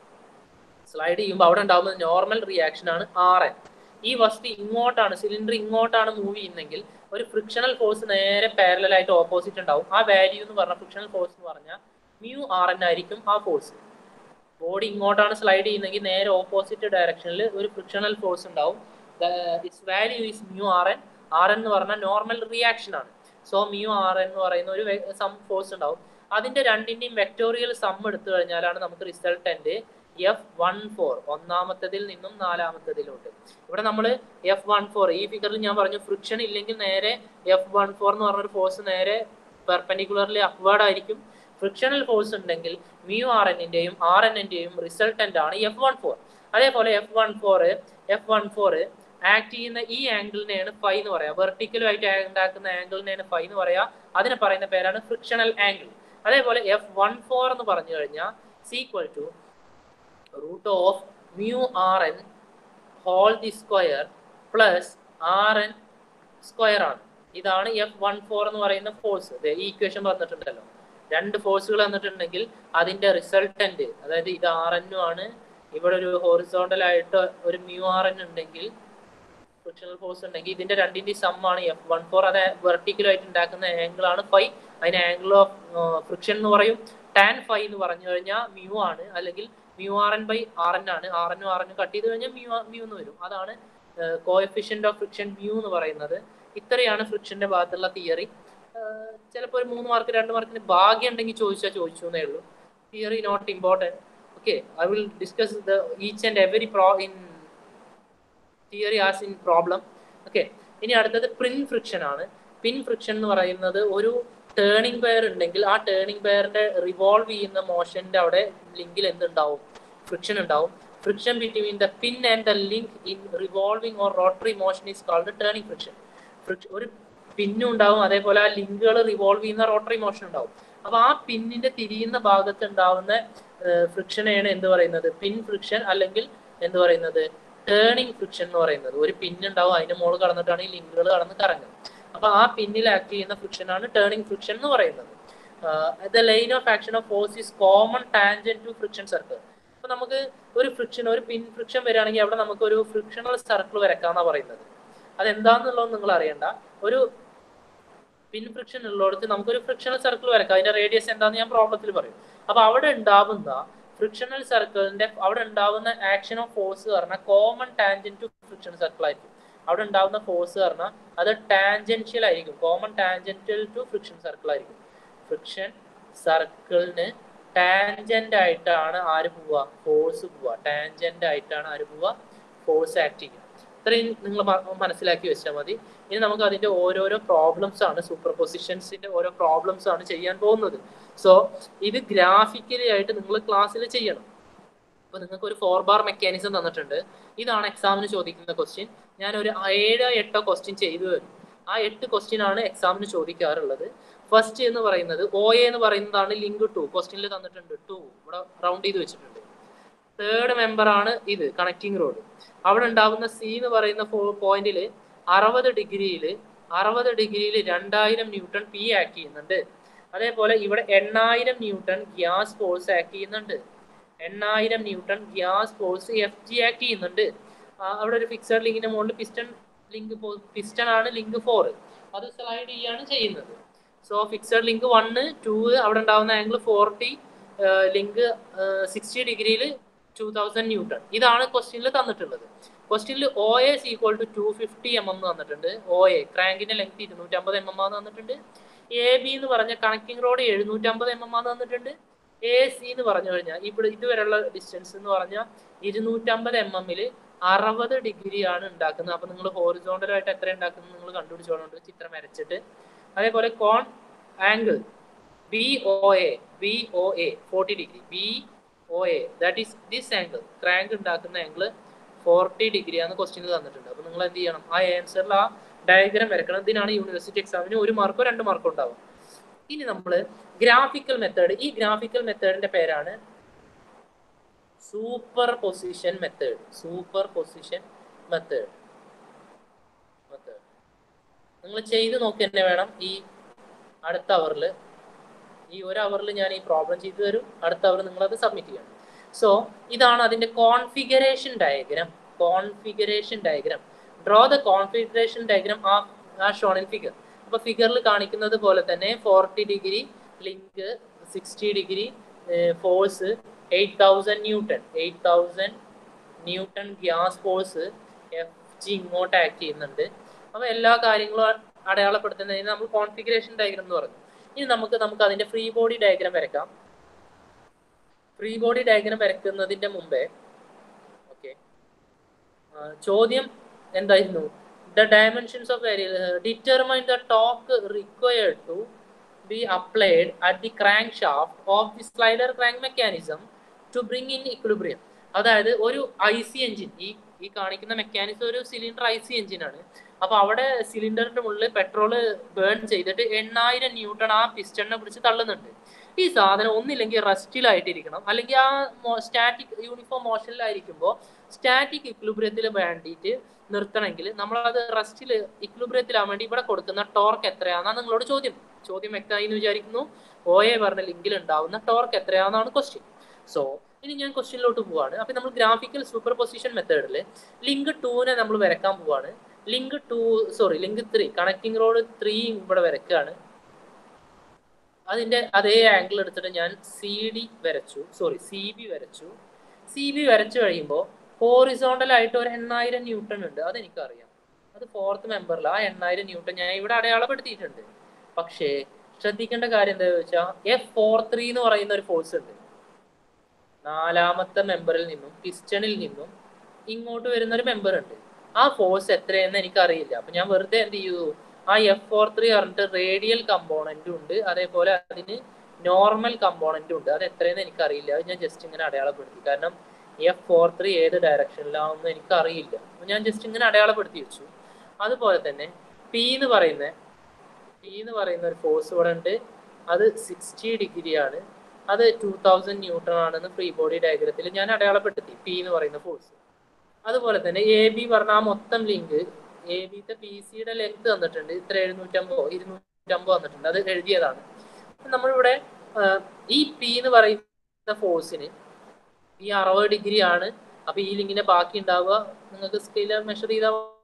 സ്ലൈഡ് ചെയ്യുമ്പോൾ അവിടെ ഉണ്ടാവുന്ന നോർമൽ റിയാക്ഷൻ ആണ് ആർ എൻ ഈ വസ്തു ഇങ്ങോട്ടാണ് സിലിണ്ടർ ഇങ്ങോട്ടാണ് മൂവ് ചെയ്യുന്നെങ്കിൽ ഒരു ഫ്രിക്ഷണൽ ഫോഴ്സ് നേരെ പാരലൽ ആയിട്ട് ഓപ്പോസിറ്റ് ഉണ്ടാവും ആ വാല്യൂ എന്ന് പറഞ്ഞ ഫ്രിക്ഷണൽ ഫോഴ്സ് എന്ന് പറഞ്ഞാൽ മ്യൂ ആർ എൻ ആയിരിക്കും ആ ഫോഴ്സ് ബോഡി ഇങ്ങോട്ടാണ് സ്ലൈഡ് ചെയ്യുന്നെങ്കിൽ നേരെ ഓപ്പോസിറ്റ് ഡയറക്ഷനിൽ ഒരു ഫ്രിക്ഷണൽ ഫോഴ്സ് ഉണ്ടാവും it's value is mu R N R N എന്ന് പറഞ്ഞാൽ നോർമൽ റിയാക്ഷൻ ആണ് സോ മ്യൂ ആർ എൻ എന്ന് പറയുന്ന ഒരു സം ഫോഴ്സ് ഉണ്ടാവും അതിന്റെ രണ്ടിന്റെയും വെക്ടോറിയൽ സം എടുത്തു കഴിഞ്ഞാലാണ് നമുക്ക് റിസൾട്ടന്റ് എഫ് വൺ ഫോർ ഒന്നാമത്തതിൽ നിന്നും നാലാമത്തതിലോട്ട് ഇവിടെ നമ്മൾ എഫ് വൺ ഫോർ ഈ ഫിഗറിൽ ഞാൻ പറഞ്ഞു ഫ്രിക്ഷൻ ഇല്ലെങ്കിൽ നേരെ എഫ് വൺ ഫോർ എന്ന് പറഞ്ഞൊരു ഫോഴ്സ് നേരെ പെർപെൻഡിക്കുലർലി അപ്വേർഡ് ആയിരിക്കും ഫ്രിക്ഷണൽ ഫോഴ്സ് ഉണ്ടെങ്കിൽ മ്യൂ ആർ എന്നിന്റെയും ആർ എന്നിന്റെയും റിസൾട്ടന്റ് ആണ് എഫ് വൺ ഫോർ അതേപോലെ F one four F one four act ചെയ്യുന്ന ഈ ആംഗിളിനെയാണ് ഫൈ എന്ന് പറയാം വെർട്ടിക്കലുമായിട്ട് ഉണ്ടാക്കുന്ന ആംഗിളിനെയാണ് ഫൈ എന്ന് പറയാ അതിനെ പറയുന്ന പേരാണ് ഫ്രിക്ഷണൽ ആംഗിൾ അതേപോലെ എഫ് വൺ ഫോർ എന്ന് പറഞ്ഞു കഴിഞ്ഞാൽ is equal to root of mu R N whole the square plus R N square ആണ് ഇതാണ് എഫ് വൺ ഫോർ എന്ന് പറയുന്ന ഫോഴ്സ് ഈ ഇക്വേഷൻ വന്നിട്ടുണ്ടല്ലോ രണ്ട് ഫോഴ്സുകൾ വന്നിട്ടുണ്ടെങ്കിൽ അതിന്റെ റിസൾട്ടന്റ് അതായത് ഇത് ആർ എന്നും ആണ് ഇവിടെ ഒരു ഹോറിസോണ്ടൽ ആയിട്ട് ഒരു മ്യൂ ആർ എൻ ഉണ്ടെങ്കിൽ ഫ്രിക്ഷണൽ ഫോഴ്സ് ഉണ്ടെങ്കിൽ ഇതിന്റെ രണ്ടിന്റെ സം ആണ് എഫ് വൺ ഫോർ അത് വെർട്ടിക്കലായിട്ട് ഉണ്ടാക്കുന്ന ആംഗിൾ ആണ് ഫൈ അതിന് ആംഗിൾ ഓഫ് ഫ്രിക്ഷൻ എന്ന് പറയും ടാൻ ഫൈ എന്ന് പറഞ്ഞു കഴിഞ്ഞാൽ മ്യൂ ആണ് അല്ലെങ്കിൽ mu R N by R N ആണ് ആർ എനും ആർ എനും കട്ട് ചെയ്ത് കഴിഞ്ഞാൽ മ്യൂ മ്യൂ എന്ന് വരും അതാണ് കോഎഫിഷ്യന്റ് ഓഫ് ഫ്രിക്ഷൻ മ്യൂ എന്ന് പറയുന്നത് ഇത്രയാണ് ഫ്രിക്ഷന്റെ ഭാഗത്തുള്ള തിയറി ചിലപ്പോൾ ഒരു മൂന്ന് മാർക്ക് രണ്ട് മാർക്കിന് ഭാഗ്യം ഉണ്ടെങ്കിൽ ചോദിച്ചാൽ ചോദിച്ചു എന്നേ ഉള്ളൂ theory not important okay I will discuss the each and every pro in theory as in problem okay ഇനി അടുത്തത് പ്രിൻ ഫ്രിക്ഷൻ ആണ് പിൻ ഫ്രിക്ഷൻ എന്ന് പറയുന്നത് ഒരു ടേണിംഗ് പെയർ ഉണ്ടെങ്കിൽ ആ ടേണിംഗ് പെയറിന്റെ റിവോൾവ് ചെയ്യുന്ന മോഷന്റെ അവിടെ ലിങ്കിൽ എന്തുണ്ടാവും ഫ്രിക്ഷൻ ഉണ്ടാവും friction between the pin and the link in revolving or rotary motion is called turning friction ഒരു പിന്നും ഉണ്ടാവും അതേപോലെ ആ ലിങ്കുകൾ റിവോൾവ് ചെയ്യുന്ന റോട്ടറി മോഷൻ ഉണ്ടാവും അപ്പൊ ആ പിന്നിന്റെ തിരിയുന്ന ഭാഗത്ത് ഉണ്ടാവുന്ന ഫ്രിക്ഷനെയാണ് എന്ത് പറയുന്നത് പിൻ ഫ്രിക്ഷൻ അല്ലെങ്കിൽ എന്ത് പറയുന്നത് ടേണിംഗ് ഫ്രിക്ഷൻ എന്ന് പറയുന്നത് ഒരു പിന്നുണ്ടാവും അതിന്റെ മുകളിൽ കടന്നിട്ടാണ് ഈ ലിങ്കുകൾ കടന്ന് കറങ്ങുന്നത് അപ്പൊ ആ പിന്നിൽ ആക്ട് ചെയ്യുന്ന ഫ്രിക്ഷൻ ആണ് ടേണിംഗ് ഫ്രിക്ഷൻ എന്ന് പറയുന്നത് the line of action of force is common tangent to friction circle അപ്പൊ നമുക്ക് ഒരു ഫ്രിക്ഷൻ ഒരു പിൻ ഫ്രിക്ഷൻ വരികയാണെങ്കിൽ അവിടെ നമുക്ക് ഒരു ഫ്രിക്ഷണൽ സർക്കിൾ വരക്കാന്നാ പറയുന്നത് അതെന്താന്നുള്ളത് നിങ്ങൾ അറിയണ്ട ഒരു പിൻ ഫ്രിക്ഷൻ ഉള്ളിടത്ത് നമുക്കൊരു ഫ്രിക്ഷണൽ സർക്കിൾ വരക്കാം അതിന്റെ റേഡിയസ് എന്താന്ന് ഞാൻ പ്രോബ്ലത്തിൽ പറയും അപ്പൊ അവിടെ ഉണ്ടാവുന്ന ഫ്രിക്ഷണൽ സർക്കിളിന്റെ അവിടെ ഉണ്ടാവുന്ന ആക്ഷൻ ഓഫ് ഫോഴ്സ് പറഞ്ഞാൽ common tangent to frictional circle ആയിരിക്കും അവിടെ ഉണ്ടാവുന്ന ഫോഴ്സ് പറഞ്ഞാൽ അത് ടാൻജൻഷ്യൽ ആയിരിക്കും common tangential to friction circle ആയിരിക്കും ഫ്രിക്ഷൻ സർക്കിളിന് ടാൻജന്റ് ആയിട്ടാണ് ആര് പോവുക ഫോഴ്സ് പോവുക ടാൻജന്റ് ആയിട്ടാണ് ആര് പോവുക ഫോഴ്സ് ആക്ട് ചെയ്യുക ഇത്രയും നിങ്ങൾ മനസ്സിലാക്കി വെച്ചാൽ മതി ഇനി നമുക്ക് അതിന്റെ ഓരോരോ പ്രോബ്ലംസ് ആണ് സൂപ്പർ പൊസിഷൻസിന്റെ ഓരോ പ്രോബ്ലംസ് ആണ് ചെയ്യാൻ പോകുന്നത് സോ ഇത് ഗ്രാഫിക്കലി ആയിട്ട് നിങ്ങൾ ക്ലാസ്സിൽ ചെയ്യണം അപ്പൊ നിങ്ങൾക്ക് ഒരു ഫോർ ബാർ മെക്കാനിസം തന്നിട്ടുണ്ട് ഇതാണ് എക്സാമിന് ചോദിക്കുന്ന ക്വസ്റ്റ്യൻ ഞാൻ ഒരു ഏഴോ എട്ടോ ക്വസ്റ്റ്യൻ ചെയ്തു തരും ആ എട്ട് ക്വസ്റ്റ്യൻ ആണ് എക്സാമിന് ചോദിക്കാറുള്ളത് ഫസ്റ്റ് എന്ന് പറയുന്നത് ഒ എ എന്ന് പറയുന്നതാണ് ലിങ്ക് ടു ക്വസ്റ്റ്യനിൽ തന്നിട്ടുണ്ട് ടു ഇവിടെ റൗണ്ട് ചെയ്ത് വെച്ചിട്ടുണ്ട് തേർഡ് മെമ്പർ ആണ് ഇത് കണക്റ്റിംഗ് റോഡ് അവിടെ ഉണ്ടാവുന്ന സി എന്ന് പറയുന്ന പോയിന്റിൽ അറുപത് ഡിഗ്രിയിൽ അറുപത് ഡിഗ്രിയിൽ രണ്ടായിരം ന്യൂട്ടൺ പി ആക്ട് ചെയ്യുന്നുണ്ട് അതേപോലെ ഇവിടെ എണ്ണായിരം ന്യൂട്ടൺ ഗ്യാസ് ഫോഴ്സ് ആക്ട് ചെയ്യുന്നുണ്ട് എണ്ണായിരം newton gas force F G act ചെയ്യുന്നുണ്ട് അവിടെ ഒരു ഫിക്സഡ് ലിങ്കിന്റെ മുകളിൽ പിസ്റ്റൺ ലിങ്ക് പിസ്റ്റൺ ആണ് ലിങ്ക് ഫോർ അത് സ്ലൈഡ് ചെയ്യാണ് ചെയ്യുന്നത് so fixed link one two അവിടെ ഉണ്ടാവുന്ന ആംഗിൾ ഫോർട്ടി ലിങ്ക് സിക്സ്റ്റി ഡിഗ്രിയിൽ ടു തൗസൻഡ് ന്യൂട്ടൺ ഇതാണ് ക്വസ്റ്റ്യനിൽ തന്നിട്ടുള്ളത് ക്വസ്റ്റ്യനിൽ O A equal to two fifty M M തന്നിട്ടുണ്ട് ഒ എ ക്രാങ്കിന്റെ ലെങ്ത് ഇരുന്നൂറ്റമ്പത് എം എം ആന്ന് തന്നിട്ടുണ്ട് എ ബി എന്ന് പറഞ്ഞ കണക്റ്റിംഗ് റോഡ് എഴുന്നൂറ്റമ്പത് എം എം ആന്ന് തന്നിട്ടുണ്ട് എ സി എന്ന് പറഞ്ഞു കഴിഞ്ഞാൽ ഇവിടെ ഇതുവരെയുള്ള ഡിസ്റ്റൻസ് എന്ന് പറഞ്ഞാൽ ഇരുന്നൂറ്റമ്പത് എം എമ്മിൽ അറുപത് ഡിഗ്രി ആണ് ഉണ്ടാക്കുന്നത് അപ്പൊ നിങ്ങൾ ഹോറിസോണ്ടൽ ആയിട്ട് എത്ര ഉണ്ടാക്കുന്നത് നിങ്ങൾ കണ്ടുപിടിച്ചോളുണ്ട് ചിത്രം വരച്ചിട്ട് അതേപോലെ കോൺ angle B O A B O A forty degree B O A that is this angle crank ഉണ്ടാക്കുന്ന ആംഗിൾ ഫോർട്ടി ഡിഗ്രി ആണ് ക്വസ്റ്റ്യൻ തന്നിട്ടുണ്ട് അപ്പൊ നിങ്ങൾ എന്ത് ചെയ്യണം ആ ആൻസറിൽ ആ ഡയഗ്രാം വരക്കണം ഇതിനാണ് യൂണിവേഴ്സിറ്റി എക്സാമിന് ഒരു മാർക്കോ രണ്ട് മാർക്കോ ഉണ്ടാവും ഇനി നമ്മൾ ഗ്രാഫിക്കൽ മെത്തേഡ് ഈ ഗ്രാഫിക്കൽ മെത്തേഡിന്റെ പേരാണ് superposition method superposition method method നിങ്ങൾ ചെയ്ത് നോക്കി തന്നെ വേണം ഈ അടുത്ത അവറിൽ ഈ ഒരു അവറിൽ ഞാൻ ഈ പ്രോബ്ലം ചെയ്തു തരും അടുത്ത അവർ നിങ്ങൾ അത് സബ്മിറ്റ് ചെയ്യണം സോ ഇതാണ് അതിന്റെ configuration diagram configuration diagram draw the configuration diagram ആ ആ ഷോൺ ഇൻ ഫിഗർ അപ്പൊ ഫിഗറിൽ കാണിക്കുന്നത് പോലെ തന്നെ forty degree link sixty degree force eight thousand newton eight thousand newton gas force F G ഇങ്ങോട്ട് ആക്ട് ചെയ്യുന്നുണ്ട് അപ്പൊ എല്ലാ കാര്യങ്ങളും അടയാളപ്പെടുത്തുന്നതിന് നമ്മൾ കോൺഫിഗറേഷൻ ഡയഗ്രാം എന്ന് പറഞ്ഞു ഇനി നമുക്ക് നമുക്ക് അതിന്റെ ഫ്രീ ബോഡി ഡയഗ്രാം വരയ്ക്കാം ഫ്രീ ബോഡി ഡയഗ്രാം വരയ്ക്കുന്നതിന്റെ മുമ്പേ ഓക്കെ ചോദ്യം എന്തായിരുന്നു the dimensions of determine the torque required to be applied at the crankshaft of the slider crank mechanism to bring in equilibrium അതായത് ഒരു ഐ സി എഞ്ചിൻ ഈ ഈ കാണിക്കുന്ന മെക്കാനിസം ഒരു സിലിണ്ടർ ഐ സി എഞ്ചിൻ ആണ് അപ്പൊ അവിടെ സിലിണ്ടറിന്റെ മുകളിൽ പെട്രോള് ബേൺ ചെയ്തിട്ട് എണ്ണായിരം ന്യൂട്ടൺ ആ പിസ്റ്റണിനെ പിടിച്ച് തള്ളുന്നുണ്ട് ഈ സാധനം ഒന്നില്ലെങ്കിൽ റെസ്റ്റിലായിട്ടിരിക്കണം അല്ലെങ്കിൽ ആ സ്റ്റാറ്റിക് യൂണിഫോം മോഷനിലായിരിക്കുമ്പോൾ സ്റ്റാറ്റിക് ഇക്വിലിബ്രിയത്തിൽ വേണ്ടിയിട്ട് നിർത്തണമെങ്കിൽ നമ്മളത് റെസ്റ്റിൽ ഇക്വിലിബ്രിയത്തിലാവാൻ വേണ്ടി ഇവിടെ കൊടുക്കുന്ന ടോർക്ക് എത്രയാണെന്നാണ് നിങ്ങളോട് ചോദ്യം ചോദ്യം വ്യക്തമായി എന്ന് വിചാരിക്കുന്നു ഒ എ പറഞ്ഞ ലിങ്കിൽ ഉണ്ടാവുന്ന ടോർക്ക് എത്രയാണെന്നാണ് ക്വസ്റ്റ്യൻ സോ ഇനി ഞാൻ ക്വസ്റ്റ്യനിലോട്ട് പോവാണ് അപ്പൊ നമ്മൾ ഗ്രാഫിക്കൽ സൂപ്പർ പൊസിഷൻ മെത്തേഡിൽ ലിങ്ക് ടൂനെ നമ്മൾ വരക്കാൻ പോവാണ് link two sorry link three connecting rod three ഇവിടെ വരക്കുകയാണ് അതിന്റെ അതേ ആംഗിൾ എടുത്തിട്ട് ഞാൻ സി ഡി വരച്ചു സോറി സി ബി വരച്ചു സി ബി വരച്ചു കഴിയുമ്പോൾ ഹോറിസോണ്ടൽ ആയിട്ട് ഒരു എണ്ണായിരം ന്യൂട്ടൺ ഉണ്ട് അതെനിക്കറിയാം അത് ഫോർത്ത് മെമ്പറിൽ ആ എണ്ണായിരം ന്യൂട്ടൺ ഞാൻ ഇവിടെ അടയാളപ്പെടുത്തിയിട്ടുണ്ട് പക്ഷേ ശ്രദ്ധിക്കേണ്ട കാര്യം എന്താ വെച്ചാൽ എഫ് ഫോർ ത്രീ എന്ന് പറയുന്ന ഒരു ഫോഴ്സ് ഉണ്ട് നാലാമത്തെ മെമ്പറിൽ നിന്നും പിസ്റ്റണിൽ നിന്നും ഇങ്ങോട്ട് വരുന്ന ഒരു മെമ്പർ ഉണ്ട് ആ ഫോഴ്സ് എത്രയെന്ന് എനിക്കറിയില്ല അപ്പൊ ഞാൻ വെറുതെ എന്ത് ചെയ്തു ആ എഫ് ഫോർ ത്രീ പറഞ്ഞിട്ട് റേഡിയൽ കമ്പോണന്റും ഉണ്ട് അതേപോലെ അതിന് നോർമൽ കമ്പോണന്റും ഉണ്ട് അത് എത്രയെന്ന് എനിക്കറിയില്ല അത് ഞാൻ ജസ്റ്റ് ഇങ്ങനെ അടയാളപ്പെടുത്തി കാരണം എഫ് ഫോർ ത്രീ ഏത് ഡയറക്ഷനിലാവുമെന്ന് എനിക്കറിയില്ല അപ്പൊ ഞാൻ ജസ്റ്റ് ഇങ്ങനെ അടയാളപ്പെടുത്തി വെച്ചു അതുപോലെ തന്നെ പി എന്ന് പറയുന്ന പി എന്ന് പറയുന്ന ഒരു ഫോഴ്സ് ഇവിടെ ഉണ്ട് അത് സിക്സ്റ്റി ഡിഗ്രി ആണ് അത് ടൂ തൗസൻഡ് ന്യൂട്ടൺ ആണെന്ന് ഫ്രീ ബോഡി ഡയഗ്രത്തിൽ ഞാൻ അടയാളപ്പെടുത്തി പി എന്ന് പറയുന്ന ഫോഴ്സ് അതുപോലെ തന്നെ എ ബി പറഞ്ഞ ആ മൊത്തം ലിങ്ക് എ ബിത്തെ പി സിയുടെ ലെങ്ത് തന്നിട്ടുണ്ട് ഇത്ര എഴുന്നൂറ്റമ്പോ ഇരുന്നൂറ്റമ്പോ തന്നിട്ടുണ്ട് അത് എഴുതിയതാണ് നമ്മളിവിടെ ഈ പി എന്ന് പറയുന്ന ഫോഴ്സിന് ഈ അറുപത് ഡിഗ്രി ആണ് അപ്പൊ ഈ ലിങ്കിന്റെ ബാക്കി ഉണ്ടാവുക നിങ്ങൾക്ക് സ്കെയിലർ മെഷർ ചെയ്താൽ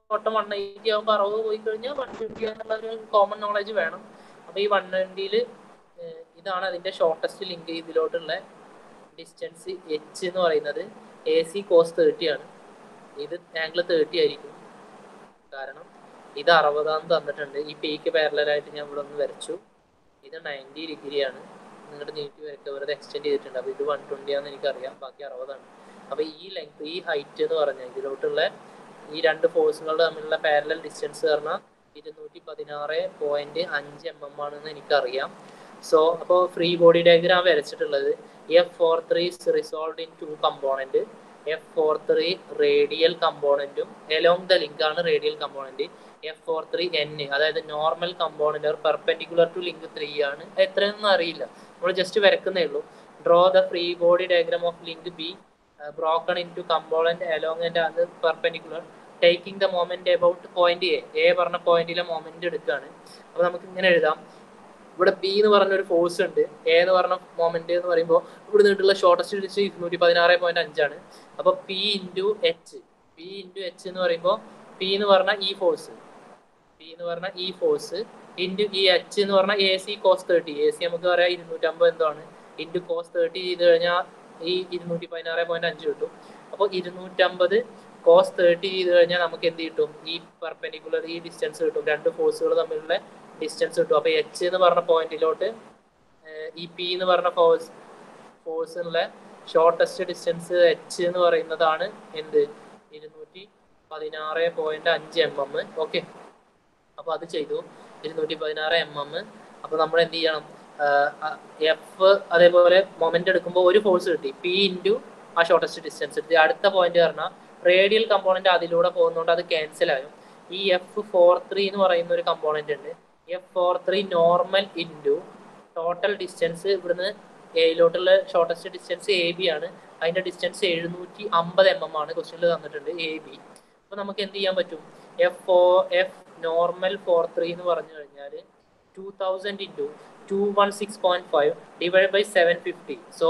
ഓട്ടം വൺ എയ്റ്റി ആകുമ്പോൾ അറുപത് പോയി കഴിഞ്ഞാൽ വൺ ട്വന്റി എന്നുള്ള ഒരു കോമൺ നോളജ് വേണം അപ്പൊ ഈ വൺ ട്വന്റിയിൽ ഇതാണ് അതിന്റെ ഷോർട്ടസ്റ്റ് ലിങ്ക് ഇതിലോട്ടുള്ള ഡിസ്റ്റൻസ് എച്ച് എന്ന് പറയുന്നത് എ സി കോസ് തേർട്ടി ആണ് ഇത് ആംഗിൾ തേർട്ടി ആയിരിക്കും കാരണം ഇത് അറുപതാന്ന് തന്നിട്ടുണ്ട് ഈ പീക്ക് പാരലായിട്ട് ഞാൻ ഇവിടെ ഒന്ന് വരച്ചു ഇത് നയൻറ്റി ഡിഗ്രി ആണ് നിങ്ങളുടെ നീട്ടി വരയ്ക്കുക വെറുതെ എക്സ്റ്റെൻഡ് ചെയ്തിട്ടുണ്ട് അപ്പോൾ ഇത് വൺ ട്വൻറ്റി ആണെന്ന് എനിക്കറിയാം ബാക്കി അറുപതാണ് അപ്പോൾ ഈ ലെങ്ത് ഈ ഹൈറ്റ് എന്ന് പറഞ്ഞാൽ ഇതിലോട്ടുള്ള ഈ രണ്ട് ഫോഴ്സുകളുടെ തമ്മിലുള്ള പാരലൽ ഡിസ്റ്റൻസ് പറഞ്ഞാൽ ഇരുന്നൂറ്റി പതിനാറ് പോയിന്റ് അഞ്ച് എം എം ആണെന്ന് എനിക്കറിയാം സോ അപ്പോൾ ഫ്രീ ബോഡി ഡയഗ്രാം വരച്ചിട്ടുള്ളത് F four three resolve into component F four three radial കമ്പോണന്റും എലോങ് ദ ലിങ്ക് ആണ് radial component F four three N അതായത് normal component perpendicular to link three ആണ് എത്രയൊന്നും അറിയില്ല നമ്മൾ ജസ്റ്റ് വരക്കുന്നേ ഉള്ളൂ draw the free body diagram of link B broken into component along and അത് perpendicular taking the moment about point A A പറഞ്ഞ പോയിന്റിലെ മൊമെന്റ് എടുക്കുകയാണ് അപ്പോൾ നമുക്ക് ഇങ്ങനെ എഴുതാം ഇവിടെ ബി എന്ന് പറഞ്ഞ ഒരു ഫോഴ്സ് ഉണ്ട് എ എന്ന് പറഞ്ഞ മൊമെന്റ് എന്ന് പറയുമ്പോൾ ഇവിടെ നിന്നിട്ടുള്ള ഷോർട്ടസ്റ്റ് ഡിസ്റ്റൻസ് ഇരുന്നൂറ്റി പതിനാറ് പോയിന്റ് അഞ്ചാണ് അപ്പോൾ P into H P into H എന്ന് പറയുമ്പോൾ പി എന്ന് പറഞ്ഞാൽ ഈ ഫോഴ്സ് പി എന്ന് പറഞ്ഞാൽ ഈ ഫോഴ്സ് ഇൻറ്റു ഈ എച്ച് എന്ന് പറഞ്ഞാൽ A C cos thirty A C നമുക്ക് പറയാം ഇരുന്നൂറ്റമ്പത് എന്തോ ആണ് ഇൻറ്റു കോസ് തേർട്ടി ചെയ്ത് കഴിഞ്ഞാൽ ഈ ഇരുന്നൂറ്റി പതിനാറ് പോയിന്റ് അഞ്ച് കിട്ടും അപ്പോൾ ഇരുന്നൂറ്റമ്പത് കോസ് തേർട്ടി ചെയ്ത് കഴിഞ്ഞാൽ നമുക്ക് എന്ത് കിട്ടും ഈ പെർപെൻഡിക്കുലർ ഈ ഡിസ്റ്റൻസ് കിട്ടും രണ്ട് ഫോഴ്സുകൾ തമ്മിലുള്ള ഡിസ്റ്റൻസ് കിട്ടും അപ്പോൾ എച്ച് എന്ന് പറഞ്ഞ പോയിന്റിലോട്ട് ഈ പി എന്ന് പറഞ്ഞ ഫോഴ്സ് ഫോഴ്സിനുള്ള ഷോർട്ടസ്റ്റ് ഡിസ്റ്റൻസ് എച്ച് എന്ന് പറയുന്നതാണ് എന്ത് ഇരുന്നൂറ്റി പതിനാറ് പോയിന്റ് അഞ്ച് എം എം ഓക്കെ അപ്പോൾ അത് ചെയ്തു ഇരുന്നൂറ്റി പതിനാറ് എം എം അപ്പോൾ നമ്മൾ എന്ത് ചെയ്യണം എഫ് അതേപോലെ മൊമെന്റ് എടുക്കുമ്പോൾ ഒരു ഫോഴ്സ് കിട്ടി പി ഇൻറ്റു ആ ഷോർട്ടസ്റ്റ് ഡിസ്റ്റൻസ് എടുത്ത് അടുത്ത പോയിന്റ് പറഞ്ഞാൽ റേഡിയൽ കമ്പോണന്റ് അതിലൂടെ പോകുന്നതുകൊണ്ട് അത് ക്യാൻസൽ ആകും ഈ എഫ് ഫോർ ത്രീ എന്ന് പറയുന്ന ഒരു കമ്പോണന്റ് ഉണ്ട് F four three normal into total distance ഇവിടുന്ന് എയിലോട്ടുള്ള ഷോർട്ടസ്റ്റ് ഡിസ്റ്റൻസ് എ ബി ആണ് അതിന്റെ ഡിസ്റ്റൻസ് എഴുന്നൂറ്റി അമ്പത് എം എം ആണ് ക്വസ്റ്റ്യനിൽ തന്നിട്ടുണ്ട് എ ബി അപ്പോൾ നമുക്ക് എന്ത് ചെയ്യാൻ പറ്റും എഫ് ഫോ എഫ് നോർമൽ ഫോർ ത്രീ എന്ന് പറഞ്ഞു കഴിഞ്ഞാൽ two thousand into two one six point five divide by seven fifty so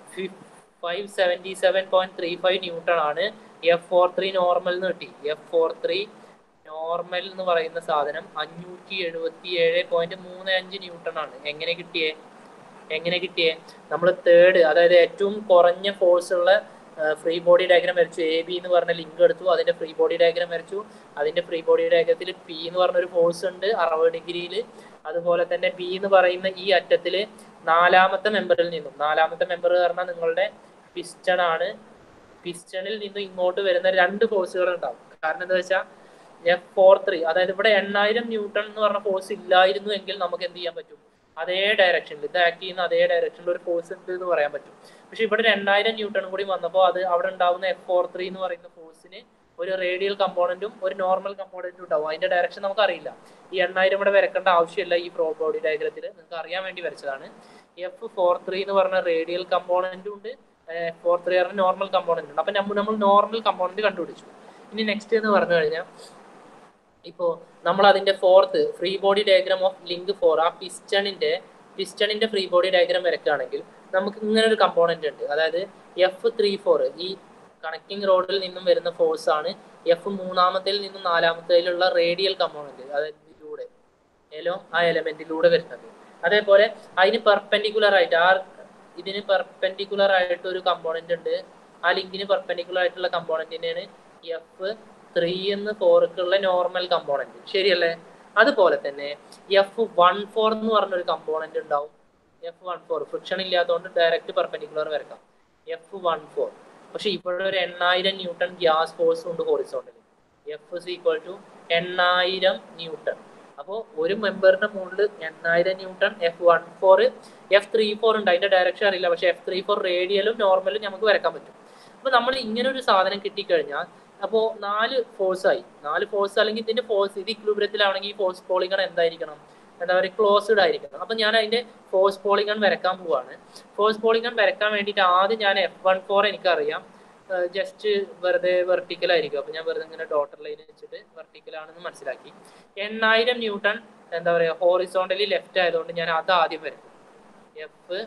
five seventy seven point three five newton ആണ് എഫ് ഫോർ ത്രീ നോർമൽ എന്ന് കിട്ടി എഫ് ഫോർ ത്രീ നോർമൽ എന്ന് പറയുന്ന സാധനം അഞ്ഞൂറ്റി എഴുപത്തി ഏഴ് പോയിന്റ് മൂന്ന് അഞ്ച് ന്യൂട്ടൺ ആണ് എങ്ങനെ കിട്ടിയേ എങ്ങനെ കിട്ടിയേ നമ്മൾ തേർഡ് അതായത് ഏറ്റവും കുറഞ്ഞ ഫോഴ്സ് ഉള്ള ഫ്രീ ബോഡി ഡയഗ്രാം വരച്ചു എ ബി എന്ന് പറഞ്ഞ ലിങ്ക് എടുത്തു അതിന്റെ ഫ്രീ ബോഡി ഡയഗ്രാം വരച്ചു അതിന്റെ ഫ്രീ ബോഡി ഡയഗ്രത്തിൽ പി എന്ന് പറഞ്ഞ ഒരു ഫോഴ്സ് ഉണ്ട് അറുപത് ഡിഗ്രിയിൽ അതുപോലെ തന്നെ ബി എന്ന് പറയുന്ന ഈ അറ്റത്തിൽ നാലാമത്തെ മെമ്പറിൽ നിന്നും നാലാമത്തെ മെമ്പർ പറഞ്ഞാൽ നിങ്ങളുടെ പിസ്റ്റൺ ആണ് പിസ്റ്റണിൽ നിന്നും ഇങ്ങോട്ട് വരുന്ന രണ്ട് ഫോഴ്സുകൾ ഉണ്ടാവും കാരണം എന്താ വെച്ചാൽ എഫ് ഫോർ ത്രീ അതായത് ഇവിടെ എണ്ണായിരം ന്യൂട്ടൺ എന്ന് പറഞ്ഞ ഫോഴ്സ് ഇല്ലായിരുന്നു എങ്കിൽ നമുക്ക് എന്ത് ചെയ്യാൻ പറ്റും അതേ ഡയറക്ഷനിൽ ഇത് ആക്ട് ചെയ്യുന്ന അതേ ഡയറക്ഷനിൽ ഒരു ഫോഴ്സ് ഉണ്ട് എന്ന് പറയാൻ പറ്റും പക്ഷെ ഇവിടെ രണ്ടായിരം ന്യൂട്ടണും കൂടി വന്നപ്പോൾ അത് അവിടെ ഉണ്ടാവുന്ന എഫ് ഫോർ ത്രീ എന്ന് പറയുന്ന ഫോഴ്സിന് ഒരു റേഡിയൽ കമ്പോണന്റും ഒരു നോർമൽ കമ്പോണന്റും ഉണ്ടാവും അതിന്റെ ഡയറക്ഷൻ നമുക്ക് അറിയില്ല ഈ എണ്ണായിരം ഇവിടെ വരക്കേണ്ട ആവശ്യമില്ല ഈ ഫ്രോ ബോഡി ഡയഗ്രത്തിൽ നിങ്ങൾക്ക് അറിയാൻ വേണ്ടി വരച്ചതാണ് എഫ് ഫോർ ത്രീ എന്ന് പറഞ്ഞ റേഡിയൽ കമ്പോണന്റും ഉണ്ട് ഫോർ ത്രീ പറഞ്ഞ നോർമൽ കമ്പോണന്റ് ഉണ്ട് അപ്പൊ നമ്മൾ നമ്മൾ നോർമൽ കമ്പോണന്റ് കണ്ടുപിടിച്ചു ഇനി നെക്സ്റ്റ് എന്ന് പറഞ്ഞു കഴിഞ്ഞാൽ ഇപ്പോ നമ്മൾ അതിന്റെ fourth free body diagram of link four ആ പിസ്റ്റണിന്റെ പിസ്റ്റണിന്റെ ഫ്രീ ബോഡി ഡയഗ്രാം വരക്കുകയാണെങ്കിൽ നമുക്ക് ഇങ്ങനെ ഒരു കമ്പോണന്റ് ഉണ്ട് അതായത് എഫ് ത്രീ ഫോർ ഈ കണക്റ്റിംഗ് റോഡിൽ നിന്നും വരുന്ന ഫോഴ്സ് ആണ് എഫ് മൂന്നാമത്തിൽ നിന്നും നാലാമത്തേലുള്ള റേഡിയൽ കമ്പോണന്റ് അതായത് ഇതിലൂടെ എലോ ആ എലമെന്റിലൂടെ വരുന്നത് അതേപോലെ അതിന് പെർപെൻഡിക്കുലർ ആയിട്ട് ആ ഇതിന് പെർപെൻഡിക്കുലർ ആയിട്ട് ഒരു കമ്പോണന്റ് ഉണ്ട് ആ ലിങ്കിന് പെർപെൻഡിക്കുലർ ആയിട്ടുള്ള കമ്പോണന്റിനെയാണ് എഫ് ത്രീ എന്ന് ഫോർക്കുള്ള നോർമൽ കമ്പോണന്റ് ശരിയല്ലേ അതുപോലെ തന്നെ എഫ് വൺ ഫോർ എന്ന് പറഞ്ഞൊരു കമ്പോണന്റ് ഉണ്ടാവും എഫ് വൺ ഫോർ ഫ്രിക്ഷൻ ഇല്ലാത്തതുകൊണ്ട് ഡയറക്റ്റ് പെർപെൻഡിക്കുലർ വരക്കാം എഫ് വൺ ഫോർ പക്ഷെ ഇവിടെ ഒരു എണ്ണായിരം ന്യൂട്ടൺ ഗ്യാസ് ഫോഴ്സ് ഉണ്ട് horizontally F is equal to എണ്ണായിരം ന്യൂട്ടൺ അപ്പോൾ ഒരു മെമ്പറിന്റെ മുകളിൽ എണ്ണായിരം newton F one four F three four ഉണ്ട് അതിന്റെ ഡയറക്ഷൻ അറിയില്ല പക്ഷെ എഫ് ത്രീ ഫോർ റേഡിയലും നോർമലും നമുക്ക് വരക്കാൻ പറ്റും അപ്പൊ നമ്മൾ ഇങ്ങനെ ഒരു സാധനം കിട്ടിക്കഴിഞ്ഞാൽ അപ്പോൾ നാല് ഫോഴ്സ് ആയി നാല് ഫോഴ്സ് അല്ലെങ്കിൽ ഇതിന്റെ ഫോഴ്സ് ഇത് ഇക്ലൂബ്രത്തിലാണെങ്കിൽ ഈ ഫോഴ്സ് പോളിഗൺ എന്തായിരിക്കണം എന്താ പറയുക ക്ലോസ്ഡ് ആയിരിക്കണം അപ്പൊ ഞാൻ അതിന്റെ ഫോഴ്സ് പോളിഗൺ വരക്കാൻ പോവാണ് ഫോഴ്സ് പോളിഗൺ വരക്കാൻ വേണ്ടിയിട്ട് ആദ്യം ഞാൻ എഫ് വൺ ഫോർ എനിക്കറിയാം ജസ്റ്റ് വെറുതെ വെർട്ടിക്കൽ ആയിരിക്കും അപ്പൊ ഞാൻ വെറുതെ ഇങ്ങനെ ഡോട്ടർ ലൈൻ വെച്ചിട്ട് വെർട്ടിക്കൽ ആണെന്ന് മനസ്സിലാക്കി എണ്ണായിരം ന്യൂട്ടൺ എന്താ പറയുക ഹോറിസോണ്ടലി ലെഫ്റ്റ് ആയതുകൊണ്ട് ഞാൻ അത് ആദ്യം വരക്കും എഫ്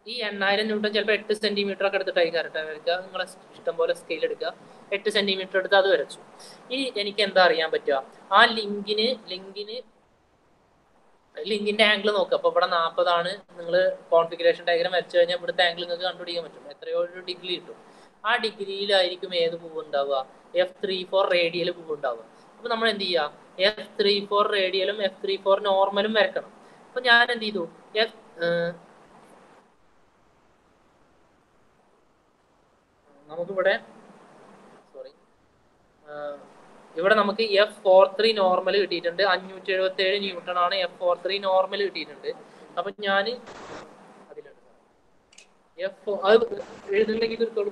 ഈ എണ്ണായിരം ന്യൂട്ടൺ ചിലപ്പോൾ എട്ട് സെന്റിമീറ്റർ ഒക്കെ എടുത്തിട്ടായി കറക്റ്റ് വരയ്ക്കുക നിങ്ങളെ ഇഷ്ടം പോലെ സ്കെയിൽ എടുക്കുക എട്ട് സെന്റിമീറ്റർ എടുത്ത് അത് വരച്ചു ഇനി എനിക്ക് എന്താ അറിയാൻ പറ്റുക ആ ലിങ്കിന് ലിങ്കിന് ലിങ്കിന്റെ ആംഗിൾ നോക്കുക അപ്പോൾ ഇവിടെ നാൽപ്പതാണ് നിങ്ങൾ കോൺഫിഗറേഷൻ ഡയഗ്രാം വരച്ചു കഴിഞ്ഞാൽ ഇവിടുത്തെ ആംഗിൾ നിങ്ങൾക്ക് കണ്ടുപിടിക്കാൻ പറ്റും എത്രയോ ഒരു ഡിഗ്രി കിട്ടും ആ ഡിഗ്രിയിലായിരിക്കും ഏത് പൂവ് ഉണ്ടാവുക എഫ് ത്രീ ഫോർ റേഡിയൽ പൂവ് ഉണ്ടാവുക അപ്പൊ നമ്മൾ എന്ത് ചെയ്യുക എഫ് ത്രീ ഫോർ റേഡിയലും എഫ് ത്രീ ഫോർ നോർമലും വരക്കണം അപ്പൊ ഞാൻ എന്ത് ചെയ്തു എഫ് നമുക്കിവിടെ സോറി ഇവിടെ നമുക്ക് എഫ് ഫോർ ത്രീ നോർമൽ കിട്ടിയിട്ടുണ്ട് അഞ്ഞൂറ്റി എഴുപത്തി ഏഴ് ന്യൂട്ടൺ ആണ് എഫ് ഫോർ ത്രീ നോർമൽ കിട്ടിയിട്ടുണ്ട് അപ്പൊ ഞാൻ അതിലുണ്ട് എഫ് അത് എഴുതുന്നുണ്ടെങ്കിൽ തീർത്തോളൂ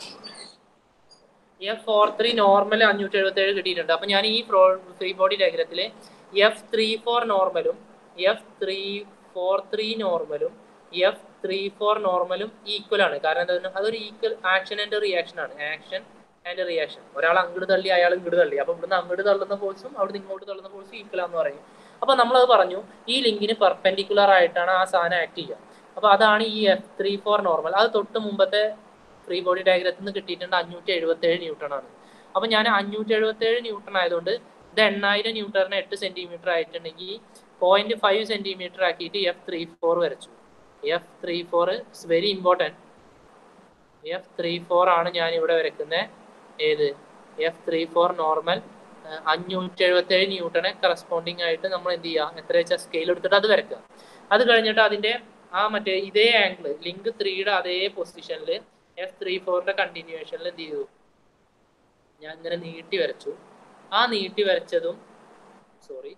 എഫ് ഫോർ ത്രീ നോർമൽ അഞ്ഞൂറ്റി എഴുപത്തി ഏഴ് കിട്ടിയിട്ടുണ്ട് അപ്പൊ ഞാൻ ഈ ഫ്രീ ബോഡി ഡയഗ്രത്തില് എഫ് ത്രീ ഫോർ നോർമലും എഫ് ത്രീ ഫോർ ത്രീ നോർമലും എഫ് ത്രീ ഫോർ നോർമലും ഈക്വൽ ആണ് കാരണം എന്താ അതൊരു ഈക്വൽ ആക്ഷൻ ആൻഡ് റിയാക്ഷൻ ആണ് ആക്ഷൻ ആൻഡ് റിയാക്ഷൻ ഒരാൾ അങ്ങോട്ട് തള്ളി അയാൾ ഇങ്ങോട്ട് തള്ളി അപ്പൊ ഇവിടുന്ന് അങ്ങോട്ട് തള്ളുന്ന ഫോഴ്സും അവിടുന്ന് ഇങ്ങോട്ട് തള്ളുന്ന ഫോഴ്സും ഈക്വൽ ആണെന്ന് പറയും അപ്പൊ നമ്മളത് പറഞ്ഞു ഈ ലിങ്കിന് പെർപെൻഡിക്കുലർ ആയിട്ടാണ് ആ സാധനം ആക്ട് ചെയ്യുക അപ്പൊ അതാണ് ഈ എഫ് ത്രീ ഫോർ നോർമൽ അത് തൊട്ട് മുമ്പത്തെ ഫ്രീ ബോഡി ഡയഗ്രത്തിൽ നിന്ന് കിട്ടിയിട്ടുണ്ട് അഞ്ഞൂറ്റി എഴുപത്തി ഏഴ് ന്യൂട്ടൺ ആണ് അപ്പൊ ഞാൻ അഞ്ഞൂറ്റി എഴുപത്തി ഏഴ് ന്യൂട്ടൺ ആയതുകൊണ്ട് ഇത് എണ്ണായിരം ന്യൂട്ടറിന് എട്ട് സെന്റിമീറ്റർ ആയിട്ടുണ്ടെങ്കിൽ പോയിന്റ് ഫൈവ് സെന്റിമീറ്റർ ആക്കിയിട്ട് എഫ് ത്രീ ഫോർ വരച്ചു F three four it's very important F three four ആണ് ഞാൻ ഇവിടെ വരക്കുന്നത് ഏത് എഫ് ത്രീ ഫോർ നോർമൽ അഞ്ഞൂറ്റി എഴുപത്തി ഏഴ് ന്യൂട്ടനെ കറസ്പോണ്ടിങ് ആയിട്ട് നമ്മൾ എന്ത് ചെയ്യുക എത്ര വെച്ചാൽ സ്കെയിൽ എടുത്തിട്ട് അത് വരക്കുക അത് കഴിഞ്ഞിട്ട് അതിന്റെ ആ മറ്റേ ഇതേ ആംഗിൾ ലിങ്ക് ത്രീയുടെ അതേ പൊസിഷനിൽ എഫ് ത്രീ ഫോറിന്റെ കണ്ടിന്യൂവേഷനിൽ എന്ത് ചെയ്തു ഞാൻ ഇങ്ങനെ നീട്ടി വരച്ചു ആ നീട്ടി വരച്ചതും സോറി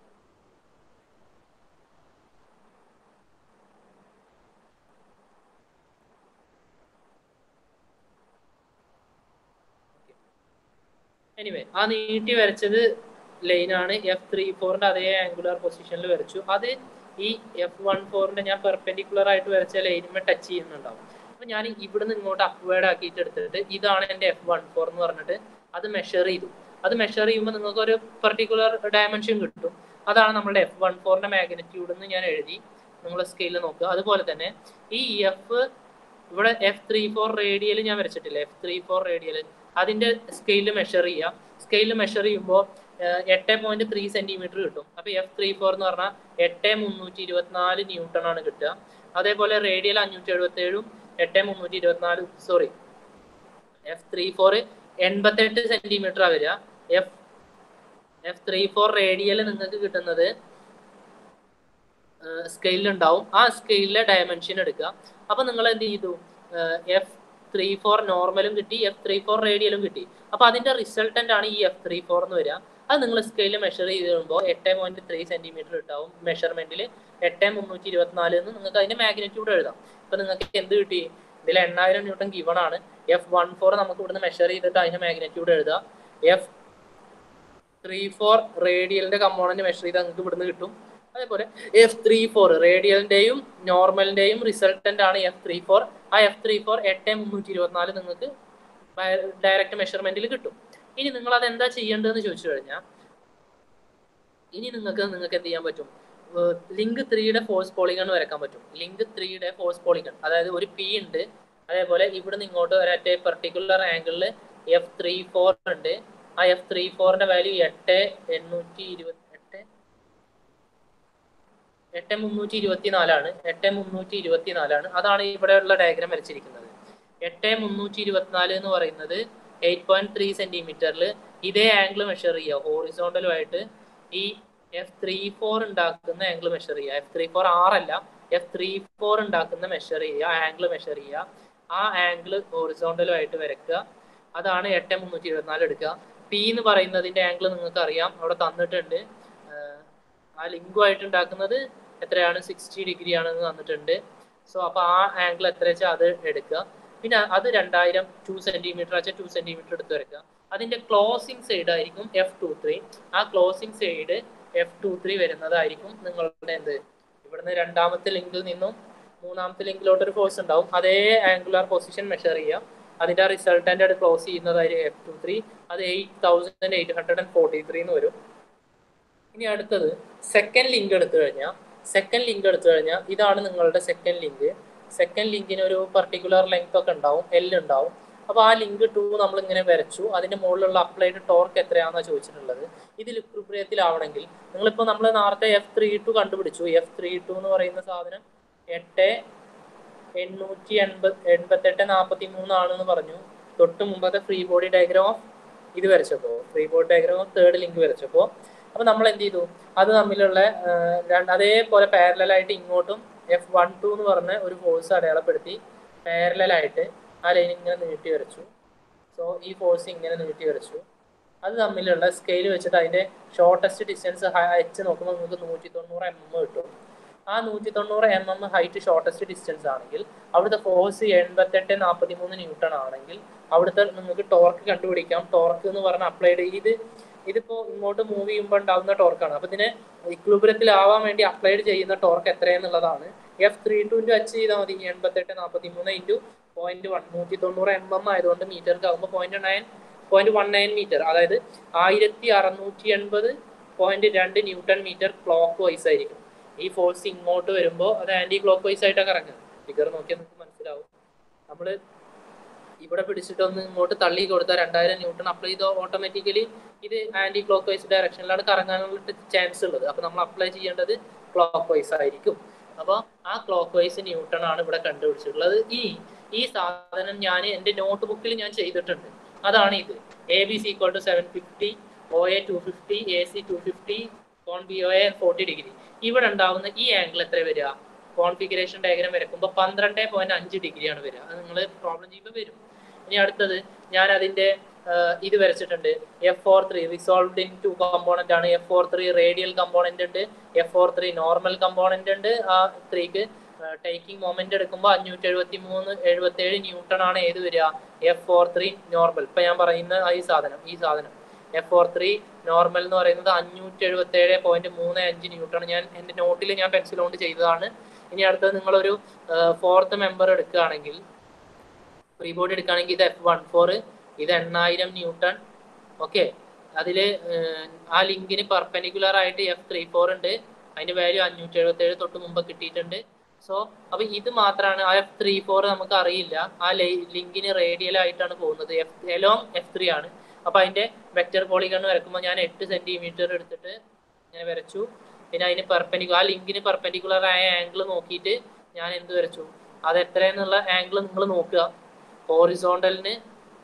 എനിവേ ആ നീട്ടി വരച്ചത് ലൈനാണ് എഫ് ത്രീ ഫോറിന്റെ അതേ ആംഗുലർ പൊസിഷനിൽ വരച്ചു അത് ഈ എഫ് വൺ ഫോറിന്റെ ഞാൻ പെർപെൻഡിക്കുലർ ആയിട്ട് വരച്ച ലൈനുമേ ടച്ച് ചെയ്യുന്നുണ്ടാവും അപ്പൊ ഞാൻ ഇവിടുന്ന് ഇങ്ങോട്ട് അപ്വേഡ് ആക്കിയിട്ട് എടുത്തിട്ട് ഇതാണ് എന്റെ എഫ് വൺ ഫോർ എന്ന് പറഞ്ഞിട്ട് അത് മെഷർ ചെയ്തു അത് മെഷർ ചെയ്യുമ്പോൾ നിങ്ങൾക്ക് ഒരു പെർട്ടിക്കുലർ ഡയമെൻഷൻ കിട്ടും അതാണ് നമ്മുടെ എഫ് വൺ ഫോറിന്റെ മാഗ്നറ്റ്യൂഡ് എന്ന് ഞാൻ എഴുതി നിങ്ങൾ സ്കെയിലിൽ നോക്കുക അതുപോലെ തന്നെ ഈ എഫ് ഇവിടെ എഫ് ത്രീ ഫോർ റേഡിയൽ ഞാൻ വരച്ചിട്ടില്ല എഫ് ത്രീ ഫോർ റേഡിയൽ അതിന്റെ സ്കെയിലിൽ മെഷർ ചെയ്യാം സ്കെയിലിൽ മെഷർ ചെയ്യുമ്പോൾ എട്ട് പോയിന്റ് ത്രീ സെന്റിമീറ്റർ കിട്ടും അപ്പൊ എഫ് ത്രീ ഫോർ എന്ന് പറഞ്ഞാൽ എട്ട് മുന്നൂറ്റി ഇരുപത്തിനാല് ന്യൂട്ടൺ ആണ് കിട്ടുക അതേപോലെ റേഡിയൽ അഞ്ഞൂറ്റി എഴുപത്തി ഏഴും എട്ട് മുന്നൂറ്റി ഇരുപത്തിനാല് സോറി എഫ് ത്രീ ഫോർ എൺപത്തെട്ട് സെന്റിമീറ്റർ വരിക F F three four radial നിങ്ങൾക്ക് കിട്ടുന്നത് സ്കെയിലിൽ ഉണ്ടാവും ആ സ്കെയിലിലെ ഡയമെൻഷൻ എടുക്കുക അപ്പൊ നിങ്ങൾ എന്ത് ചെയ്തു എഫ് ത്രീ ഫോർ നോർമലും കിട്ടി എഫ് ത്രീ ഫോർ റേഡിയലും കിട്ടി അപ്പൊ അതിന്റെ റിസൾട്ടന്റ് ആണ് ഈ എഫ് ത്രീ ഫോർ എന്ന് വരിക അത് നിങ്ങൾ സ്കെയിലിൽ മെഷർ ചെയ്ത് കഴിയുമ്പോൾ എട്ട് പോയിന്റ് ത്രീ സെന്റിമീറ്റർ ഉണ്ടാവും മെഷർമെന്റിൽ എട്ട് മുന്നൂറ്റി ഇരുപത്തിനാല് എന്ന് നിങ്ങൾക്ക് അതിന്റെ മാഗ്നിറ്റ്യൂഡ് എഴുതാം ഇപ്പൊ നിങ്ങൾക്ക് എന്ത് കിട്ടി ഇതിൽ എണ്ണായിരം ന്യൂട്ടൺ ഗിവൺ ആണ് എഫ് വൺ ഫോർ നമുക്ക് ഇവിടുന്ന് മെഷർ ചെയ്തിട്ട് അതിന്റെ മാഗ്നിറ്റ്യൂഡ് എഴുതാം എഫ് ത്രീ ഫോർ റേഡിയലിന്റെ കമ്പോണന്റ് മെഷർ ചെയ്ത് നിങ്ങൾക്ക് ഇവിടുന്ന് കിട്ടും അതേപോലെ എഫ് ത്രീ ഫോർ റേഡിയലിന്റെയും നോർമലിന്റെയും റിസൾട്ടന്റ് ആണ് എഫ് ത്രീ ഫോർ ആ എഫ് ത്രീ ഫോർ എട്ട് മുന്നൂറ്റി ഇരുപത്തിനാല് നിങ്ങൾക്ക് ഡയറക്റ്റ് മെഷർമെന്റിൽ കിട്ടും ഇനി നിങ്ങൾ അത് എന്താ ചെയ്യേണ്ടതെന്ന് ചോദിച്ചു കഴിഞ്ഞാൽ ഇനി നിങ്ങൾക്ക് നിങ്ങൾക്ക് എന്ത് ചെയ്യാൻ പറ്റും ലിങ്ക് ത്രീയുടെ ഫോഴ്സ് പോളിഗൺ വരക്കാൻ പറ്റും ലിങ്ക് ത്രീയുടെ ഫോഴ്സ് പോളിഗൺ അതായത് ഒരു പി ഉണ്ട് അതേപോലെ ഇവിടെ നിന്ന് ഇങ്ങോട്ട് ഒരൊറ്റ പെർട്ടിക്കുലർ ആംഗിളിൽ എഫ് ത്രീ ഫോർ ഉണ്ട് ആ എഫ് ത്രീ ഫോറിന്റെ വാല്യൂ എട്ട് എണ്ണൂറ്റി ഇരുപത്തി എട്ട് എട്ട് മുന്നൂറ്റി ഇരുപത്തിനാലാണ് എട്ട് മുന്നൂറ്റി ഇരുപത്തിനാലാണ് അതാണ് ഇവിടെയുള്ള ഡയഗ്രാം വരച്ചിരിക്കുന്നത് എട്ട് മുന്നൂറ്റി ഇരുപത്തിനാല് എന്ന് പറയുന്നത് എയ്റ്റ് പോയിന്റ് ത്രീ സെന്റിമീറ്ററിൽ ഇതേ ആംഗിൾ മെഷർ ചെയ്യുക ഹോറിസോണ്ടലുമായിട്ട് ഈ എഫ് ത്രീ ഫോർ ഉണ്ടാക്കുന്ന ആംഗിൾ മെഷർ ചെയ്യുക എഫ് ത്രീ ഫോർ ആറല്ല എഫ് ത്രീ ഫോർ ഉണ്ടാക്കുന്ന മെഷർ ചെയ്യുക ആംഗിൾ മെഷർ ചെയ്യുക ആ ആംഗിൾ ഹോറിസോണ്ടലുമായിട്ട് വരയ്ക്കുക അതാണ് എട്ട് മുന്നൂറ്റി ഇരുപത്തിനാല് എടുക്കുക പി എന്ന് പറയുന്നതിന്റെ ആംഗിൾ നിങ്ങൾക്ക് അറിയാം അവിടെ തന്നിട്ടുണ്ട് ആ ലിങ്കുമായിട്ട് ഉണ്ടാക്കുന്നത് എത്രയാണ് സിക്സ്റ്റി ഡിഗ്രി ആണെന്ന് തന്നിട്ടുണ്ട് സോ അപ്പൊ ആ ആംഗിൾ എത്ര വെച്ചാൽ അത് എടുക്കുക പിന്നെ അത് രണ്ടായിരം ടു സെന്റിമീറ്റർ വെച്ചാൽ ടു സെന്റിമീറ്റർ എടുത്ത് വരയ്ക്കുക അതിന്റെ ക്ലോസിംഗ് സൈഡ് ആയിരിക്കും എഫ് ടു ത്രീ ആ closing side F two three വരുന്നതായിരിക്കും നിങ്ങളുടെ എന്ത് ഇവിടുന്ന് രണ്ടാമത്തെ ലിങ്കിൽ നിന്നും മൂന്നാമത്തെ ലിങ്കിലോട്ട് ഒരു ഫോഴ്സ് ഉണ്ടാവും അതേ ആംഗുലാർ പൊസിഷൻ മെഷർ ചെയ്യാം അതിന്റെ റിസൾട്ടന്റ് അത് ക്ലോസ് ചെയ്യുന്നതായിരിക്കും എഫ് ടു ത്രീ അത് eight thousand eight hundred and forty three എന്ന് വരും ഇനി അടുത്തത് സെക്കൻഡ് ലിങ്ക് എടുത്തു കഴിഞ്ഞാൽ സെക്കൻഡ് ലിങ്ക് എടുത്തു കഴിഞ്ഞാൽ ഇതാണ് നിങ്ങളുടെ സെക്കൻഡ് ലിങ്ക് സെക്കൻഡ് ലിങ്കിന് ഒരു പർട്ടിക്കുലർ ലെങ്ത് ഒക്കെ ഉണ്ടാവും എൽ ഉണ്ടാവും അപ്പോൾ ആ ലിങ്ക് ടു നമ്മൾ ഇങ്ങനെ വരച്ചു അതിന്റെ മുകളിലുള്ള അപ്ലൈഡ് ടോർക്ക് എത്രയാണെന്നാണ് ചോദിച്ചിട്ടുള്ളത് ഇത് ലിക്വിബ്രിയത്തിലാവണമെങ്കിൽ നിങ്ങളിപ്പോൾ നമ്മൾ നേരത്തെ എഫ് ത്രീ ടു കണ്ടുപിടിച്ചു എഫ് ത്രീ ടു എന്ന് പറയുന്ന സാധനം എട്ട് എണ്ണൂറ്റി എൺപത് എൺപത്തെട്ട് നാൽപ്പത്തി മൂന്നാണെന്ന് പറഞ്ഞു തൊട്ട് മുമ്പത്തെ ഫ്രീ ബോഡി ഡയഗ്രാം ഓഫ് ഇത് വരച്ചപ്പോൾ free body diagram of third link വരച്ചപ്പോൾ അപ്പോൾ നമ്മൾ എന്ത് ചെയ്തു അത് തമ്മിലുള്ള ആ, രണ്ട് അതേപോലെ പാരലായിട്ട് ഇങ്ങോട്ടും എഫ് വൺ ടു എന്ന് പറഞ്ഞ ഒരു ഫോഴ്സ് അടയാളപ്പെടുത്തി പാരലായിട്ട് ആ ലൈൻ ഇങ്ങനെ നീട്ടി വരച്ചു സോ ഈ ഫോഴ്സ് ഇങ്ങനെ നീട്ടി വരച്ചു അത് തമ്മിലുള്ള സ്കെയിൽ വെച്ചിട്ട് അതിന്റെ ഷോർട്ടസ്റ്റ് ഡിസ്റ്റൻസ് എച്ച് നോക്കുമ്പോൾ നിങ്ങൾക്ക് നൂറ്റി തൊണ്ണൂറ് എം എം കിട്ടും ആ നൂറ്റി തൊണ്ണൂറ് M M height shortest distance ആണെങ്കിൽ അവിടുത്തെ ഫോഴ്സ് എൺപത്തെട്ട് നാൽപ്പത്തി മൂന്ന് ന്യൂട്ടൺ ആണെങ്കിൽ അവിടുത്തെ നിങ്ങൾക്ക് ടോർക്ക് കണ്ടുപിടിക്കാം ടോർക്ക് എന്ന് പറഞ്ഞ അപ്ലൈഡ് ഇത് ഇതിപ്പോ ഇങ്ങോട്ട് മൂവ് ചെയ്യുമ്പോൾ ഉണ്ടാവുന്ന ടോർക്കാണ് അപ്പൊ ഇതിനെ ഇക്ലൂബിരത്തിലാവാൻ വേണ്ടി അപ്ലൈഡ് ചെയ്യുന്ന ടോർക്ക് എത്രയെന്നുള്ളതാണ് F three two into H ചെയ്താൽ മതി എൺപത്തെട്ട് നാൽപ്പത്തി മൂന്ന് ഇൻറ്റു പോയിന്റ് വൺ നൂറ്റി തൊണ്ണൂറ് എം എം ആയതുകൊണ്ട് മീറ്റർക്ക് ആകുമ്പോൾ point nine point one nine metre അതായത് ആയിരത്തി അറുന്നൂറ്റി എൺപത് പോയിന്റ് രണ്ട് ന്യൂട്ടൺ മീറ്റർ ക്ലോക്ക് വൈസ് ആയിരിക്കും ഈ ഫോഴ്സ് ഇങ്ങോട്ട് വരുമ്പോൾ അത് ആന്റി ക്ലോക്ക് വൈസ് ആയിട്ടാണ് കറങ്ങുന്നത് ഫിഗർ നോക്കിയാൽ നിങ്ങൾക്ക് മനസ്സിലാവും നമ്മൾ ഇവിടെ പിടിച്ചിട്ടൊന്ന് ഇങ്ങോട്ട് തള്ളി കൊടുത്താൽ രണ്ടായിരം ന്യൂട്ടൺ അപ്ലൈ ചെയ്തോ ഓട്ടോമാറ്റിക്കലി ഇത് ആന്റി ക്ലോക്ക് വൈസ് ഡയറക്ഷനിലാണ് കറങ്ങാനുള്ള ചാൻസ് ഉള്ളത് അപ്പൊ നമ്മൾ അപ്ലൈ ചെയ്യേണ്ടത് ക്ലോക്ക് വൈസ് ആയിരിക്കും അപ്പോൾ ആ ക്ലോക്ക് വൈസ് ന്യൂട്ടൺ ആണ് ഇവിടെ കണ്ടുപിടിച്ചിട്ടുള്ളത് ഈ ഈ സാധനം ഞാൻ എൻ്റെ നോട്ട് ബുക്കിൽ ഞാൻ ചെയ്തിട്ടുണ്ട് അതാണ് ഇത് A B C equal to seven fifty O A two fifty A C two fifty കോൺ B O A forty degree ഇവിടെ ഉണ്ടാവുന്ന ഈ ആംഗിൾ എത്ര വരിക കോൺഫിഗറേഷൻ ഡയഗ്രാം വരക്കുമ്പോൾ പന്ത്രണ്ട് പോയിന്റ് അഞ്ച് ഡിഗ്രിയാണ് വരിക അത് നിങ്ങൾ പ്രോബ്ലം ചെയ്യുമ്പോൾ വരും ഇനി അടുത്തത് ഞാൻ അതിന്റെ ആഹ്, ഇത് വരച്ചിട്ടുണ്ട് F four three resolved into component ആണ് F four three radial component ഉണ്ട് F four three normal component ഉണ്ട് ആ ത്രീക്ക് ടേക്കിംഗ് മൊമെന്റ് എടുക്കുമ്പോൾ അഞ്ഞൂറ്റി എഴുപത്തി മൂന്ന് എഴുപത്തി ഏഴ് ന്യൂട്ടൺ ആണ് ഏത് വരിക എഫ് ഫോർ ത്രീ നോർമൽ ഇപ്പൊ ഞാൻ പറയുന്ന ആ ഈ സാധനം ഈ സാധനം എഫ് ഫോർ ത്രീ നോർമൽ എന്ന് പറയുന്നത് അഞ്ഞൂറ്റി എഴുപത്തി ഏഴ് പോയിന്റ് മൂന്ന് അഞ്ച് ന്യൂട്ടൺ ഞാൻ എൻ്റെ നോട്ടിൽ ഞാൻ പെൻസിൽ കൊണ്ട് ചെയ്തതാണ് ഇനി അടുത്തത് നിങ്ങളൊരു ഫോർത്ത് മെമ്പർ എടുക്കുകയാണെങ്കിൽ ഫ്രീ ബോഡി എടുക്കുകയാണെങ്കിൽ ഇത് എഫ് വൺ ഫോർ ഇത് എണ്ണായിരം ന്യൂട്ടൺ ഓക്കെ അതിൽ ആ ലിങ്കിന് പെർപെൻഡിക്കുലർ ആയിട്ട് എഫ് ത്രീ ഫോർ ഉണ്ട് അതിന്റെ വാല്യൂ അഞ്ഞൂറ്റി എഴുപത്തി ഏഴ് തൊട്ട് മുമ്പ് കിട്ടിയിട്ടുണ്ട് സോ അപ്പൊ ഇത് മാത്രമാണ് ആ എഫ് ത്രീ ഫോർ നമുക്ക് അറിയില്ല ആ ലിങ്കിന് റേഡിയൽ ആയിട്ടാണ് പോകുന്നത് എഫ് എലോങ് എഫ് ത്രീ ആണ് അപ്പൊ അതിന്റെ വെക്ടർ പോളിഗൺ വരക്കുമ്പോൾ ഞാൻ എട്ട് സെന്റിമീറ്റർ എടുത്തിട്ട് ഇങ്ങനെ വരച്ചു പിന്നെ അതിന് പെർപെൻഡിക്കുലർ ആ ലിങ്കിന് പെർപെൻഡിക്കുലർ ആയ ആംഗിൾ നോക്കിയിട്ട് ഞാൻ എന്ത് വരച്ചു അത് എത്രയെന്നുള്ള ആംഗിൾ നിങ്ങൾ നോക്കുക ഹോറിസോണ്ടലിന്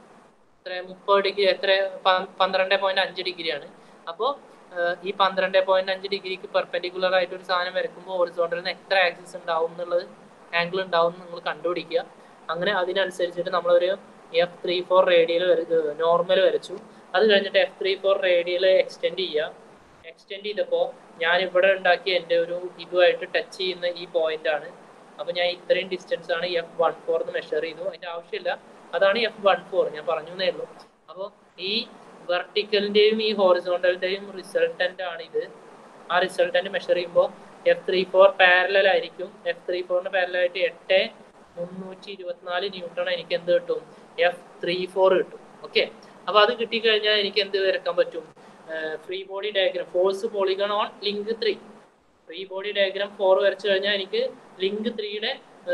എത്ര മുപ്പത് ഡിഗ്രി എത്ര പ- പന്ത്രണ്ട് പോയിന്റ് അഞ്ച് ഡിഗ്രിയാണ് അപ്പോൾ ഈ പന്ത്രണ്ട് പോയിന്റ് അഞ്ച് ഡിഗ്രിക്ക് പെർപെൻഡിക്കുലർ ആയിട്ട് ഒരു സാധനം വരക്കുമ്പോൾ ഹോറിസോണ്ടലിന് എത്ര ആക്സിസ് ഉണ്ടാവും എന്നുള്ളത് ആംഗിൾ ഉണ്ടാവും എന്ന് നിങ്ങൾ കണ്ടുപിടിക്കുക അങ്ങനെ അതിനനുസരിച്ചിട്ട് നമ്മളൊരു F three four radial normal വരച്ചു അത് കഴിഞ്ഞിട്ട് F three four radial extend ചെയ്യുക എക്സ്റ്റെൻഡ് ചെയ്തപ്പോൾ ഞാൻ ഇവിടെ ഉണ്ടാക്കിയ എൻ്റെ ഒരു ഇതുമായിട്ട് ടച്ച് ചെയ്യുന്ന ഈ പോയിന്റ് ആണ് അപ്പോൾ ഞാൻ ഇത്രയും ഡിസ്റ്റൻസ് ആണ് എഫ് വൺ ഫോർ എന്ന് മെഷർ ചെയ്തു അതിന്റെ ആവശ്യമില്ല അതാണ് എഫ് വൺ ഫോർ ഞാൻ പറഞ്ഞു എന്നേ ഉള്ളൂ അപ്പോൾ ഈ വെർട്ടിക്കലിന്റെയും ഈ ഹോറിസോണ്ടലിന്റെയും റിസൾട്ടന്റ് ആണ് ഇത് ആ റിസൾട്ടന്റ് മെഷർ ചെയ്യുമ്പോൾ എഫ് ത്രീ ഫോർ പാരലൽ ആയിരിക്കും എഫ് ത്രീ ഫോറിന് പാരലൽ ആയിട്ട് എട്ട് മുന്നൂറ്റി ഇരുപത്തിനാല് ന്യൂട്ടൺ എനിക്ക് എന്ത് കിട്ടും എഫ് ത്രീ ഫോർ കിട്ടും ഓക്കെ അപ്പൊ അത് കിട്ടിക്കഴിഞ്ഞാൽ എനിക്ക് എന്ത് വരക്കാൻ പറ്റും free body diagram force polygon on link three free body diagram four വരച്ചു കഴിഞ്ഞാൽ എനിക്ക് ലിങ്ക് ത്രീയുടെ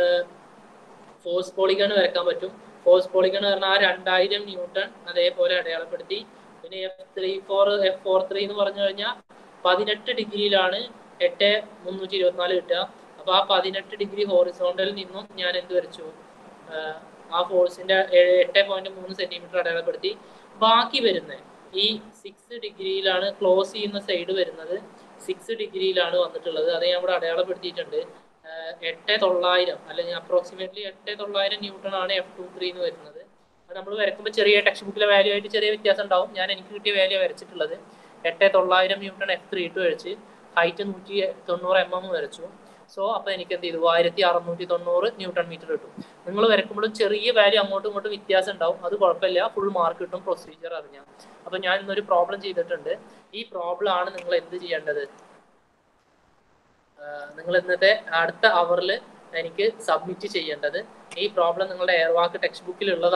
ഫോഴ്സ് പോളിഗൺ വരക്കാൻ പറ്റും ഫോഴ്സ് പോളിഗൺ പറഞ്ഞാൽ ആ രണ്ടായിരം ന്യൂട്ടൺ അതേപോലെ അടയാളപ്പെടുത്തി പിന്നെ F three four F four three എന്ന് പറഞ്ഞു കഴിഞ്ഞാൽ പതിനെട്ട് ഡിഗ്രിയിലാണ് എട്ട് മുന്നൂറ്റി ഇരുപത്തിനാല് കിട്ടുക അപ്പൊ ആ പതിനെട്ട് ഡിഗ്രി ഹോറിസോണ്ടലിൽ നിന്നും ഞാൻ എന്ത് വരച്ചു ആഹ് ആ ഫോഴ്സിന്റെ എട്ട് പോയിന്റ് മൂന്ന് സെന്റിമീറ്റർ അടയാളപ്പെടുത്തി ബാക്കി വരുന്ന ഈ സിക്സ് ഡിഗ്രിയിലാണ് ക്ലോസ് ചെയ്യുന്ന സൈഡ് വരുന്നത് സിക്സ് ഡിഗ്രിയിലാണ് വന്നിട്ടുള്ളത് അത് ഞാൻ ഇവിടെ അടയാളപ്പെടുത്തിയിട്ടുണ്ട് ആഹ് എട്ട് തൊള്ളായിരം അല്ലെങ്കിൽ അപ്രോക്സിമേറ്റ്ലി എട്ട് തൊള്ളായിരം ന്യൂട്ടൺ ആണ് എഫ് ടു ത്രീ എന്ന് വരുന്നത് അത് നമ്മൾ വരക്കുമ്പോൾ ചെറിയ ടെക്സ്റ്റ് ബുക്കിലെ വാല്യൂ ആയിട്ട് ചെറിയ വ്യത്യാസം ഉണ്ടാവും ഞാൻ എനിക്ക് കിട്ടിയ വാല്യൂ വരച്ചിട്ടുള്ളത് എട്ട് തൊള്ളായിരം ന്യൂട്ടൺ എഫ് ത്രീ ടു വരച്ച് ഹൈറ്റ് നൂറ്റി തൊണ്ണൂറ് എം എം വരച്ചു സോ അപ്പോൾ എനിക്ക് എന്ത് ചെയ്തു ആയിരത്തി അറുന്നൂറ്റി തൊണ്ണൂറ് ന്യൂട്ടൺ മീറ്റർ കിട്ടും നിങ്ങൾ വരക്കുമ്പോഴും ചെറിയ വാല്യൂ അങ്ങോട്ടും ഇങ്ങോട്ടും വ്യത്യാസം ഉണ്ടാവും അത് കുഴപ്പമില്ല ഫുൾ മാർക്ക് കിട്ടും പ്രൊസീജിയർ അറിഞ്ഞാൽ അപ്പോൾ ഞാൻ ഇന്നൊരു പ്രോബ്ലം ചെയ്തിട്ടുണ്ട് ഈ പ്രോബ്ലം ആണ് നിങ്ങൾ എന്ത് ചെയ്യേണ്ടത് നിങ്ങൾ ഇന്നത്തെ അടുത്ത അവറിൽ എനിക്ക് സബ്മിറ്റ് ചെയ്യേണ്ടത് ഈ പ്രോബ്ലം നിങ്ങളുടെ എയർവാക്ക് ടെക്സ്റ്റ് ബുക്കിൽ ഉള്ളത്